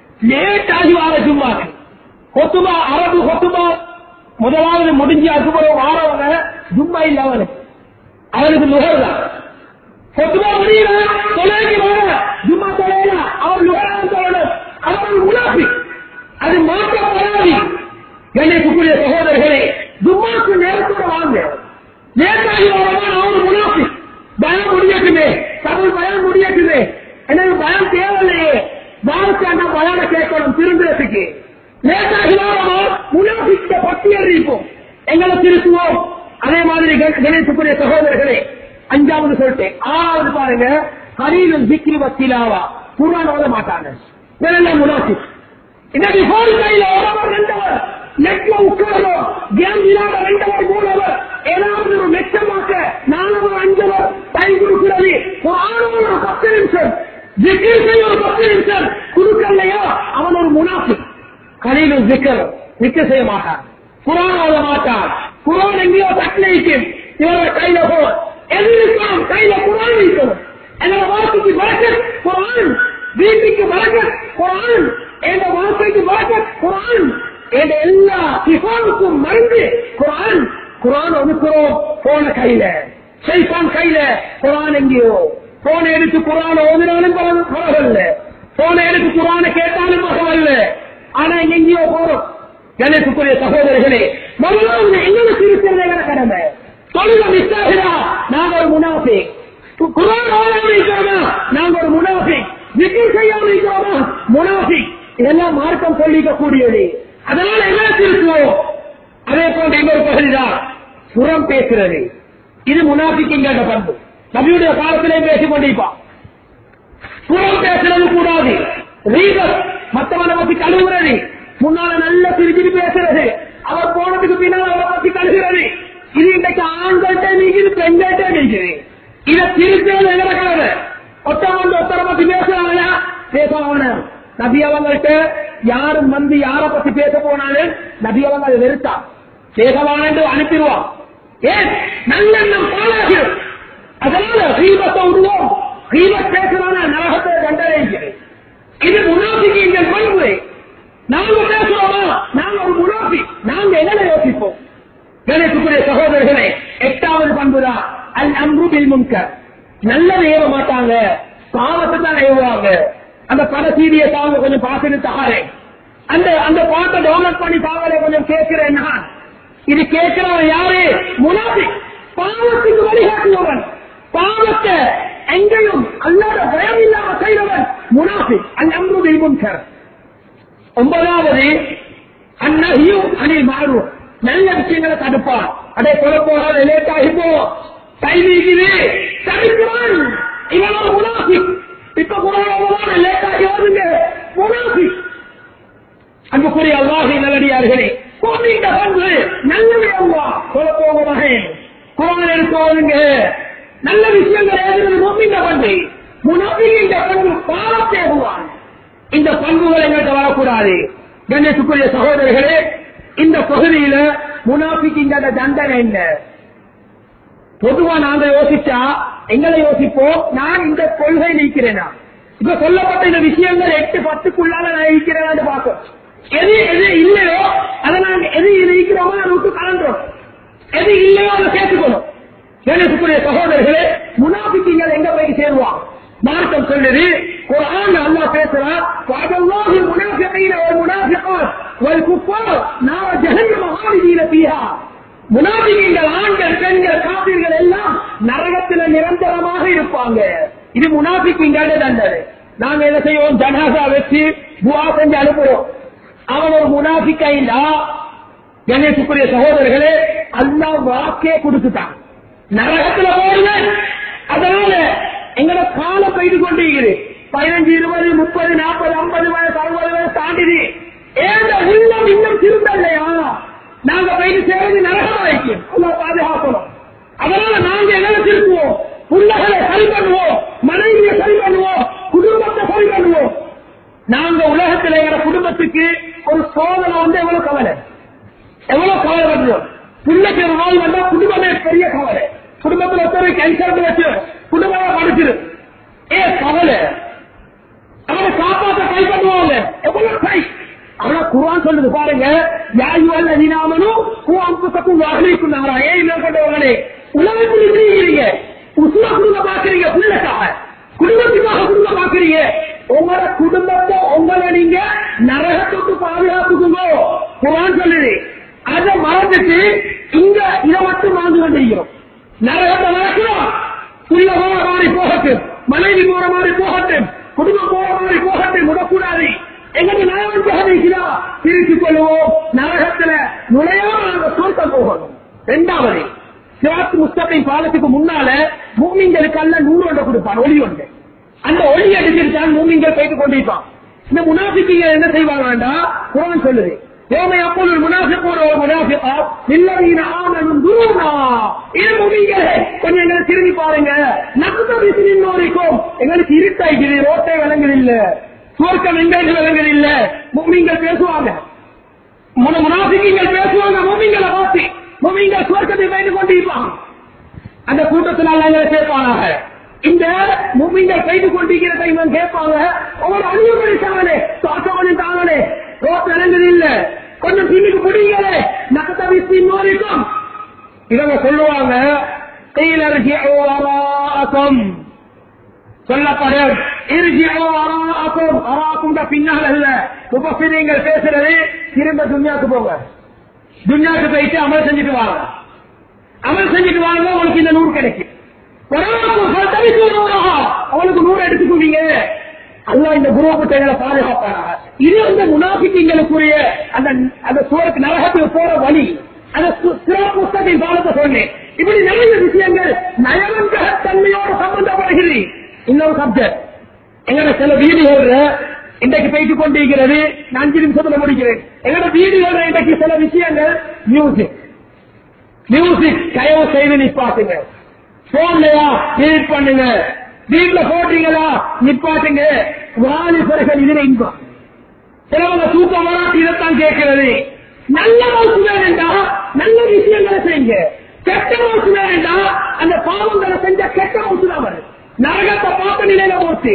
லேட் ஆகி வார ஜும்மாக்கு கொத்துபா அரபு கொத்துபா முதலாவது முடிஞ்சு அதுக்கப்புறம் வாரவங்க ஜும்மா இல்ல அவனுக்கு அவனுக்கு நுகர் தான் கொத்துபா முடியல தொலைக்கு வர ஜும்மா தொலைல அவர் நுகரான் சொல்லணும் அவர் உணவு அது மாற்றப்படாது கணேசுக்குரிய சகோதரர்களே ஜும்மாக்கு நேரத்தோட வாங்க நேரத்தாகி வரவன் அவரு முனாஃபி பயம் முடியட்டுமே தமிழ் பயம் முடியட்டுமே எனக்கு பயம் தேவையில்லையே வாழ்க்கையான பயான கேட்கணும் திரும்புறதுக்கு நேற்றாகி வாரமா முனாஃபிக்க பட்டியல் இருப்போம் எங்களை திருத்துவோம் அதே மாதிரி கண- கணேசுக்குரிய சகோதரர்களே அஞ்சாவது சொல்லிட்டேன் ஆறாவது பாருங்க கரீலும் சிக்கி வக்கீலாவா குரான் ஓத மாட்டாங்க இதெல்லாம் முனாஃபி இன்னைக்கு போன் கையில ஒருவர் ரெண்டவர் நெட்ல உட்கார்றோம் கேம் இல்லாத ரெண்டவர் மூணவர் ஏதாவது ஒரு மெச்சமாக்க நாலவர் அஞ்சவர் டைம் கொடுக்கிறது ஒரு ஆணவன் ஒரு பத்து நிமிஷம் ஜிக்கர் செய்ய ஒரு பத்து நிமிஷம் கொடுக்கலையா அவன் ஒரு முனாஃபி கலையிலும் ஜிக்கர் ஜிக்கர் செய்ய மாட்டான் குரான் ஓத மாட்டான் குரான் எங்கேயோ தட்டில் இருக்கும் இவரோட கையில போ எது இருக்கலாம் கையில குரான் இருக்கணும் என்னோட வாக்குக்கு வழக்கத் குரான் வீட்டுக்கு வழக்கத் குரான் எந்த வார்த்தைக்கு வழக்கத் குரான் எந்த எல்லா சிஃபானுக்கும் மருந்து குரான் குரான் ஒதுக்குறோம் போன கையில செல்பான் கையில குரான் எங்கேயோ போன எடுத்து குரான் ஓதினாலும் பரவ- பரவாயில்ல போன எடுத்து குரான கேட்டாலும் பரவாயில்ல ஆனா இங்க எங்கேயோ போறோம் கணேசுக்குரிய சகோதரர்களே முதல்ல எங்களுக்கு இருக்கிறது எங்க கடமை தொழில மிஸ் ஆகிறா நாங்க ஒரு முனாஃபி குரான் ஓதாம இருக்கிறோமா நாங்க ஒரு முனாஃபி விக்கிர் செய்யாம இருக்கிறோமா முனாஃபி இதெல்லாம் மார்க்கம் சொல்லிக்க கூடியது அதனால என்ன திருத்துவோம் அதே போன்ற இன்னொரு பகுதிதான் புறம் பேசுறது இது முனாஃபிக்கின்ற பண்பு நபியுடைய காலத்திலே பேசிக் கொண்டிருப்பான் புறம் பேசுறது கூடாது ரீகல் மத்தவனை பத்தி கழுவுறது முன்னால நல்ல திருச்சிட்டு பேசுறது அவர் போனதுக்கு பின்னால் அவரை பத்தி கழுகுறது இது இன்றைக்கு ஆண்கள்கிட்ட நீக்குது பெண்கள்கிட்ட நீக்குது இதை திருத்தது எதிர்க்கிறது ஒருத்தன் வந்து ஒருத்தரை பத்தி பேசுறாங்களா பேசுவாங்க நபி அவங்கள்ட்ட யாரும் வந்து யார பத்தி பேச போனாலும் நபி அவங்க அதை வெறுத்தா பேசவானு அனுப்பிடுவான் ஏன் நல்லெண்ணம் பாழாகிறது அதனால ஹீபத்தை விடுவோம் ஹீபத் பேசுறான நரகத்தை தண்டனைக்கிறது இது முனாஃபிக்கு இந்த பண்பு நாங்க பேசுறோமா நாங்க ஒரு முனாஃபி நாங்க என்ன யோசிப்போம் கணேசுக்குரிய சகோதரர்களே எட்டாவது பண்புதான் அல் அம்ருபில் முன்கர் நல்லது ஏவ மாட்டாங்க பாவத்தை தான் ஏவுவாங்க அந்த பட சீடியை தாங்க கொஞ்சம் பார்த்துட்டு தாரேன் அந்த அந்த பாட்டை டவுன்லோட் பண்ணி தாங்களே கொஞ்சம் கேட்கிறேன் நான் இது கேட்கிறவன் யாரு முனாஃபி பாவத்துக்கு வழிகாட்டுபவன் பாவத்தை எங்கேயும் அல்லாத பயம் இல்லாம செய்தவன் முனாஃபி அல் அம்ருபில் முன்கர் ஒன்பதாவது அந்நகியும் அணில் மாறும் நல்ல விஷயங்களை தடுப்பான் அடே கொலை போகாத லேட் ஆகிப்போ கை நீக்குது தடுக்கிறான் இவன் ஒரு முனாஃபி இப்ப கூட லேட் ஆகி வருங்க முனாஃபி அன்புக்குரிய அல்லாஹி நல்லடியார்களே கோமிந்த பண்பு நல்லது அல்லா கொலை போக மகன் குரான் எடுக்கோங்க நல்ல விஷயங்கள் எழுதுறது கோமிந்த பண்பு முனாஃபிகின்ற பண்பு பாவத்தேகுவான் இந்த பண்புகள் எங்கள்கிட்ட வரக்கூடாது கணேசுக்குரிய சகோதரர்களே இந்த பகுதியில முனாஃபிக்கின்ற தண்டனை என்ன பொதுவா நாங்க யோசிச்சா எங்களை யோசிப்போம் நான் இந்த கொள்கை நீக்கிறேனா இப்ப சொல்லப்பட்ட இந்த விஷயங்கள் எட்டு பத்துக்குள்ளால நான் இருக்கிறேன்னு பார்ப்போம் எது எது இல்லையோ அதை நாங்க எது இருக்கிறோமோ அதை விட்டு கலந்துரும் எது இல்லையோ அதை சேர்த்துக்கணும் கணேசுக்குரிய சகோதரர்களே முனாஃபிக்கிங்கள் எங்க போய் சேருவான் மார்க்கம் சொல்லுது குரான் அல்லாஹ் பேசுறான் وعد الله المنافقين والمنافقات والكفار نار جهنم காலிதீன பீஹா முனாபிகள் ஆண்கள் பெண்கள் காப்பீர்கள் எல்லாம் நரகத்துல நிரந்தரமாக இருப்பாங்க இது முனாபிக்கிங்கான தண்டனை நாங்க என்ன செய்வோம் ஜனாசா வச்சு துவா செஞ்சு அனுப்புறோம் அவன் ஒரு முனாபிக்கைண்டா கணேசுக்குரிய சகோதரர்களே அல்லா வாக்கே கொடுத்துட்டான் நரகத்துல போடுவேன் அதனால எங்களோட காலம் போயிட்டு கொண்டிருக்குது பதினஞ்சு இருபது முப்பது நாற்பது ஐம்பது வயசு அறுபது வயசு தாண்டிது ஏந்த உள்ளம் இன்னும் திரும்பலையா நாங்க போயிட்டு சேர்ந்து நரகம் வைக்கும் அல்லா பாதுகாக்கணும் அதனால நாங்க எங்களை திருப்புவோம் புள்ளகளை சரி பண்ணுவோம் மனைவியை சரி பண்ணுவோம் குடும்பத்தை சரி பண்ணுவோம் நாங்க உலகத்துல எங்க குடும்பத்துக்கு ஒரு சோதனை வந்து எவ்வளவு கவலை எவ்வளவு கவலை வருது பிள்ளைக்கு ஒரு நோய் வந்தா குடும்பமே பெரிய கவலை குடும்பத்துல ஒருத்தர் கேன்சர் வச்சு குடும்பமா படிச்சிரு ஏ கவலை அவனை காப்பாற்ற கை பண்ணுவாங்க எவ்வளவு கை ஆனா குரான் சொல்லுது பாருங்க யாயுவல் அதினாமனும் அம்புக்கும் வாகனிக்கும் நாரா ஏன் மேற்கொண்டவங்களே உலகத்தில் இருக்கிறீங்க உசுர குடும்பம் பாக்குறீங்க பிள்ளைக்காக குடும்பத்துக்காக குடும்பம் பாக்குறீங்க உங்களோட குடும்பத்தை உங்களை நீங்க நரகத்துக்கு பாதுகாத்துக்குங்க குரான் சொல்லுது அதை மறந்துட்டு இங்க இதை மட்டும் வாழ்ந்து கொண்டிருக்கிறோம் நரகத்தை மறக்கிறோம் புள்ள போற மாதிரி போகட்டும் மனைவி போற மாதிரி போகட்டும் குடும்பம் போற மாதிரி போகட்டும் விடக்கூடாது எங்களுக்கு நரகம் ஜெகதீசினா பிரித்துக் கொள்வோம் நரகத்துல நுழையாம நாங்க சொர்க்கம் போகணும் இரண்டாவது சிவாத்து முஸ்தபின் பாலத்துக்கு முன்னால பூமிங்களுக்கு அல்ல நூறு ஒன்றை கொடுப்பான் ஒளி ஒன்று அந்த ஒளி அடிச்சிருச்சான் பூமிங்கள் போயிட்டு கொண்டிருப்பான் இந்த முனாபிக்கு என்ன செய்வாங்க வேண்டாம் குரான் சொல்லுது يوم يقول المنافقون والمنافقات للذين آمنوا انظرونا இது மூமிங்களே கொஞ்சம் எங்களை திரும்பி பாருங்க நகுத விசிறின் நோரிக்கும் எங்களுக்கு இருட்டாய்க்குது ரோட்டை விலங்குது இல்ல சுவர்க்கம் எங்களுக்கு விலங்குது இல்ல மூமிங்கள் பேசுவாங்க முன முனாபிக்கங்கள் பேசுவாங்க மூமிங்களை பார்த்து மூமிங்கள் சுவர்க்கத்தை வைத்து கொண்டிருப்பாங்க அந்த கூட்டத்தில் எங்களை சேர்ப்பானாக இந்த மூமிங்கள் கைது கொண்டிருக்கிற டைம் கேட்பாங்க உங்களோட அணியபடி தாங்களே தாக்கவனும் தாங்களே ரோட் இறங்குது இல்ல கொஞ்சம் பின்னுக்கு பிடிங்களே நகத்த விசி நோரிக்கும் இவங்க சொல்லுவாங்க கையிலரசியம் சொல்லப்படும் பின்னால் அல்ல முப்பசிரியங்கள் பேசுறது திரும்ப துன்யாக்கு போங்க துன்யாக்கு போயிட்டு அமல் செஞ்சுட்டு வாங்க அமல் செஞ்சுட்டு வாங்க உங்களுக்கு இந்த நூறு கிடைக்கும் அவளுக்கு நூறு எடுத்துக்குவீங்க அல்லா இந்த குருவத்தை பாதுகாப்பாங்க இது வந்து முனாபிக்கங்களுக்குரிய அந்த அந்த சூழலுக்கு நரகத்துக்கு போற வழி அந்த புஸ்தகத்தின் காலத்தை சொன்னேன் இப்படி நிறைய விஷயங்கள் நயவஞ்சக தன்மையோடு சம்பந்தப்படுகிறது இன்னொரு சப்ஜெக்ட் எங்கட சில வீடுகள் இன்றைக்கு போயிட்டு கொண்டிருக்கிறது நான் அஞ்சு நிமிஷத்துல முடிக்கிறேன் எங்கட வீடுகள் இன்றைக்கு சில விஷயங்கள் மியூசிக் மியூசிக் தயவு செய்து நிப்பாட்டுங்க போன்லயா டெலிட் பண்ணுங்க வீட்டுல போட்டீங்களா நிப்பாட்டுங்க வாலிபர்கள் இதுல இன்பம் சிலவங்க தூக்கம் வராட்டி இதைத்தான் கேட்கிறது நல்ல மவுசு வேண்டா நல்ல விஷயங்களை செய்யுங்க கெட்ட மவுசு வேண்டா அந்த பாவங்களை செஞ்ச கெட்ட மவுசு தான் வருது நரகத்தை பார்த்த நிலையில போச்சு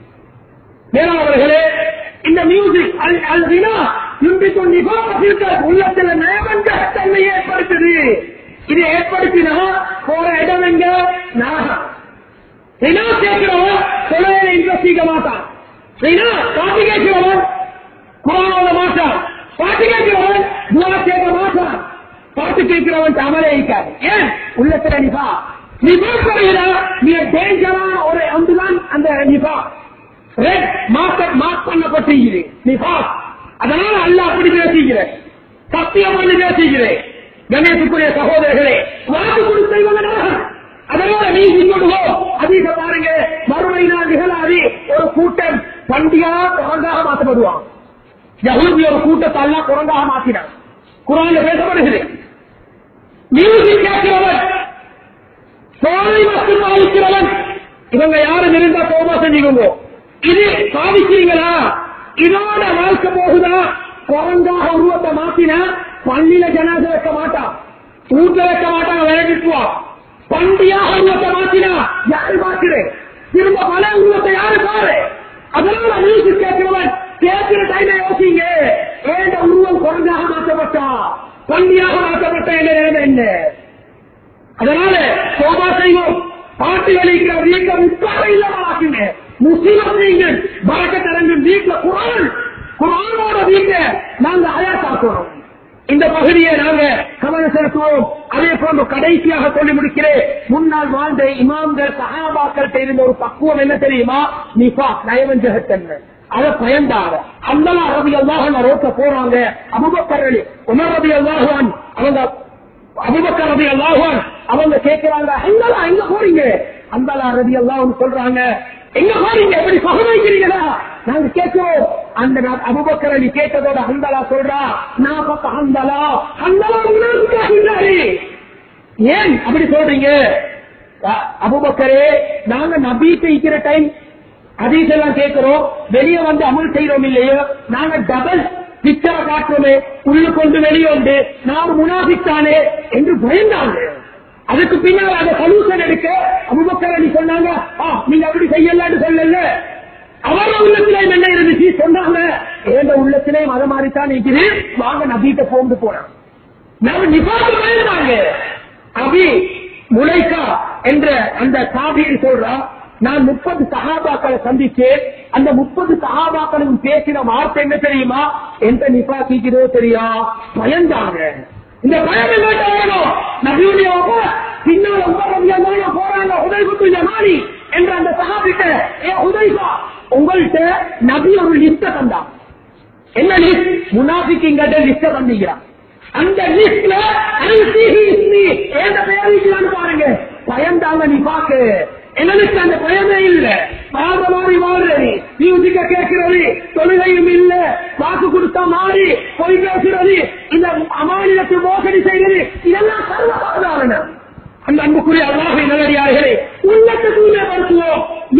மேலாளர்களே இந்த மியூசிக் அல்வினா யும்பிக்கும் நிபாசிர்கள் உள்ளத்துல நயவஞ்ச தன்மையை ஏற்படுத்துது இது ஏற்படுத்தினா போற இடம் எங்க நரகம் ரினா கேட்கிறவன் தொழிலை இன்ட்ரெஸ்ட் செய்ய மாட்டான் ரினா பாட்டு கேட்கிறவன் குரானோட மாட்டான் பாட்டு கேட்கிறவன் துவா கேட்க மாட்டான் பாட்டு கேட்கிறவன் அமலே இருக்காது ஏன் உள்ளத்துல நிபா நிபா சொல்லுகிறா நீ டேஞ்சரான ஒரு அம்புதான் அந்த நிபா ரெட் மார்க் மார்க் பண்ணப்பட்டிருக்கிறது நிபா அதனால அல்ல அப்படி பேசுகிறேன் சத்தியம் பண்ணி பேசுகிறேன் கணேசுக்குரிய சகோதரர்களே வாக்கு கொடுத்த இவங்க நரகம் அதனால நீ கொள்வோம் அதிக பாருங்க மறுமை நாள் நிகழாது ஒரு கூட்டம் பண்டிகா குரங்காக மாற்றப்படுவான் யகுதி ஒரு கூட்டத்தை எல்லாம் குரங்காக மாற்றினான் குரான் பேசப்படுகிறது மியூசிக் கேட்கிறவன் சோலை மற்றும் பாதிக்கிறவன் இவங்க யாரும் இருந்தா கோபா செஞ்சுக்கோங்க இது சாதிக்கிறீங்களா இதோட வாழ்க்கை போகுதா குரங்காக உருவத்தை மாத்தினா பள்ளியில ஜனாத வைக்க மாட்டான் வீட்டுல வைக்க மாட்டாங்க விளையாட்டுவான் பண்டியாக உருவத்தை மாத்தினா யாரு பார்க்கிறேன் திரும்ப பல உருவத்தை யாரு பாரு அதனால மியூசிக் கேட்கிறவன் கேட்கிற டைம் யோசிங்க ஏண்ட உருவம் குரங்காக மாற்றப்பட்டா பண்டியாக மாற்றப்பட்ட என்ன நிலைமை என்ன அதனால சோபா செய்வோம் பாட்டு வெளிக்கிற வீட்டை முக்காக இல்லாமலாக்குங்க முஸ்லிம் நீங்கள் பறக்க தரங்கும் வீட்டுல குரான் குரானோட வீட்டை நாங்க அயா காக்கிறோம் இந்த பகுதியை நாங்க கவனம் செலுத்துவோம் அதே போன்று கடைசியாக சொல்லி முடிக்கிறேன் முன்னால் வாழ்ந்த இமாம்கள் சகாபாக்கள் இருந்த ஒரு பக்குவம் என்ன தெரியுமா நிபா நயவஞ்சகத்தன்மை அதை பயந்தாங்க அந்தலா ரவி அல்லாஹன் ரோட்ட போறாங்க அபுபக்கர் அலி உமர் ரவி அல்லாஹான் அவங்க அபுபக்கர் ரவி அல்லாஹான் அவங்க கேட்கிறாங்க அந்தலா எங்க போறீங்க அந்தலா ரவி அல்லாஹ் சொல்றாங்க எங்க போறீங்க எப்படி பகை வைக்கிறீங்களா நாங்க கேட்கிறோம் அந்த நா- அபூபக்கர் அலி கேட்டதோட ஹந்தலா சொல்றா நான் பக்க ஹந்தலா ஹந்தலா முன்னாடி ஏன் அப்படி சொல்றீங்க அ- அபூபக்கரே நாங்க நபி இருக்கிற டைம் அதீசெல்லாம் கேட்கிறோம் வெளியே வந்து அமல் செய்யறோம் இல்லையோ நாங்க டபுள் பிக்சரை காட்டுறோமே உள்ள கொண்டு வெளியே வந்து நான் முனாபித்தானே என்று பயந்தாங்க அதுக்கு பின்னால் அந்த சொல்யூஷன் எடுக்க அபுபக்கர் அலி சொன்னாங்க ஆ, நீங்க அப்படி செய்யலன்னு சொல்லல அவர உள்ளத்திலே என்ன இருந்துச்சு சொன்னாங்க எந்த உள்ளத்திலே மத மாதிரித்தான் இருக்குது வாங்க நபீட்ட போந்து போனான் நாம நிபாத்து பயந்தாங்க அபி முலைக்கா என்ற அந்த சாபியில் சொல்றா நான் முப்பது சகாபாக்களை சந்திச்சேன் அந்த முப்பது சகாபாக்களும் பேசின வார்த்தை என்ன தெரியுமா எந்த நிபாக்கிக்கிறதோ தெரியா பயந்தாங்க இந்த பயம் என்ன வேணும் நபியுடைய பின்னால் உமரவியமான போறாங்க உதய்குத்து ஜமானி என்ற அந்த சகாபிட்ட ஏ உதய்கா உங்கள்கிட்ட நபி ஒரு லிஸ்ட தந்தான் என்ன லிஸ்ட் முனாபிக்கிங்கிட்ட லிஸ்ட தந்தீங்கிறான் அந்த லிஸ்ட்ல ஏந்த பெயரிக்கலான்னு பாருங்க பயந்தாங்க நீ பாக்கு எனக்கு அந்த பயமே இல்ல பாத மாறி மாறுறது மியூசிக்க கேட்கிறது தொழுகையும் இல்ல வாக்கு கொடுத்தா மாறி பொய் பேசுறது இந்த அமானியத்தை மோசடி செய்கிறது இதெல்லாம் சர்வசாதாரணம் அந்த அன்புக்குரிய அல்லாஹை நல்லடியார்களே உள்ளத்தை தூய்மைப்படுத்துவோம்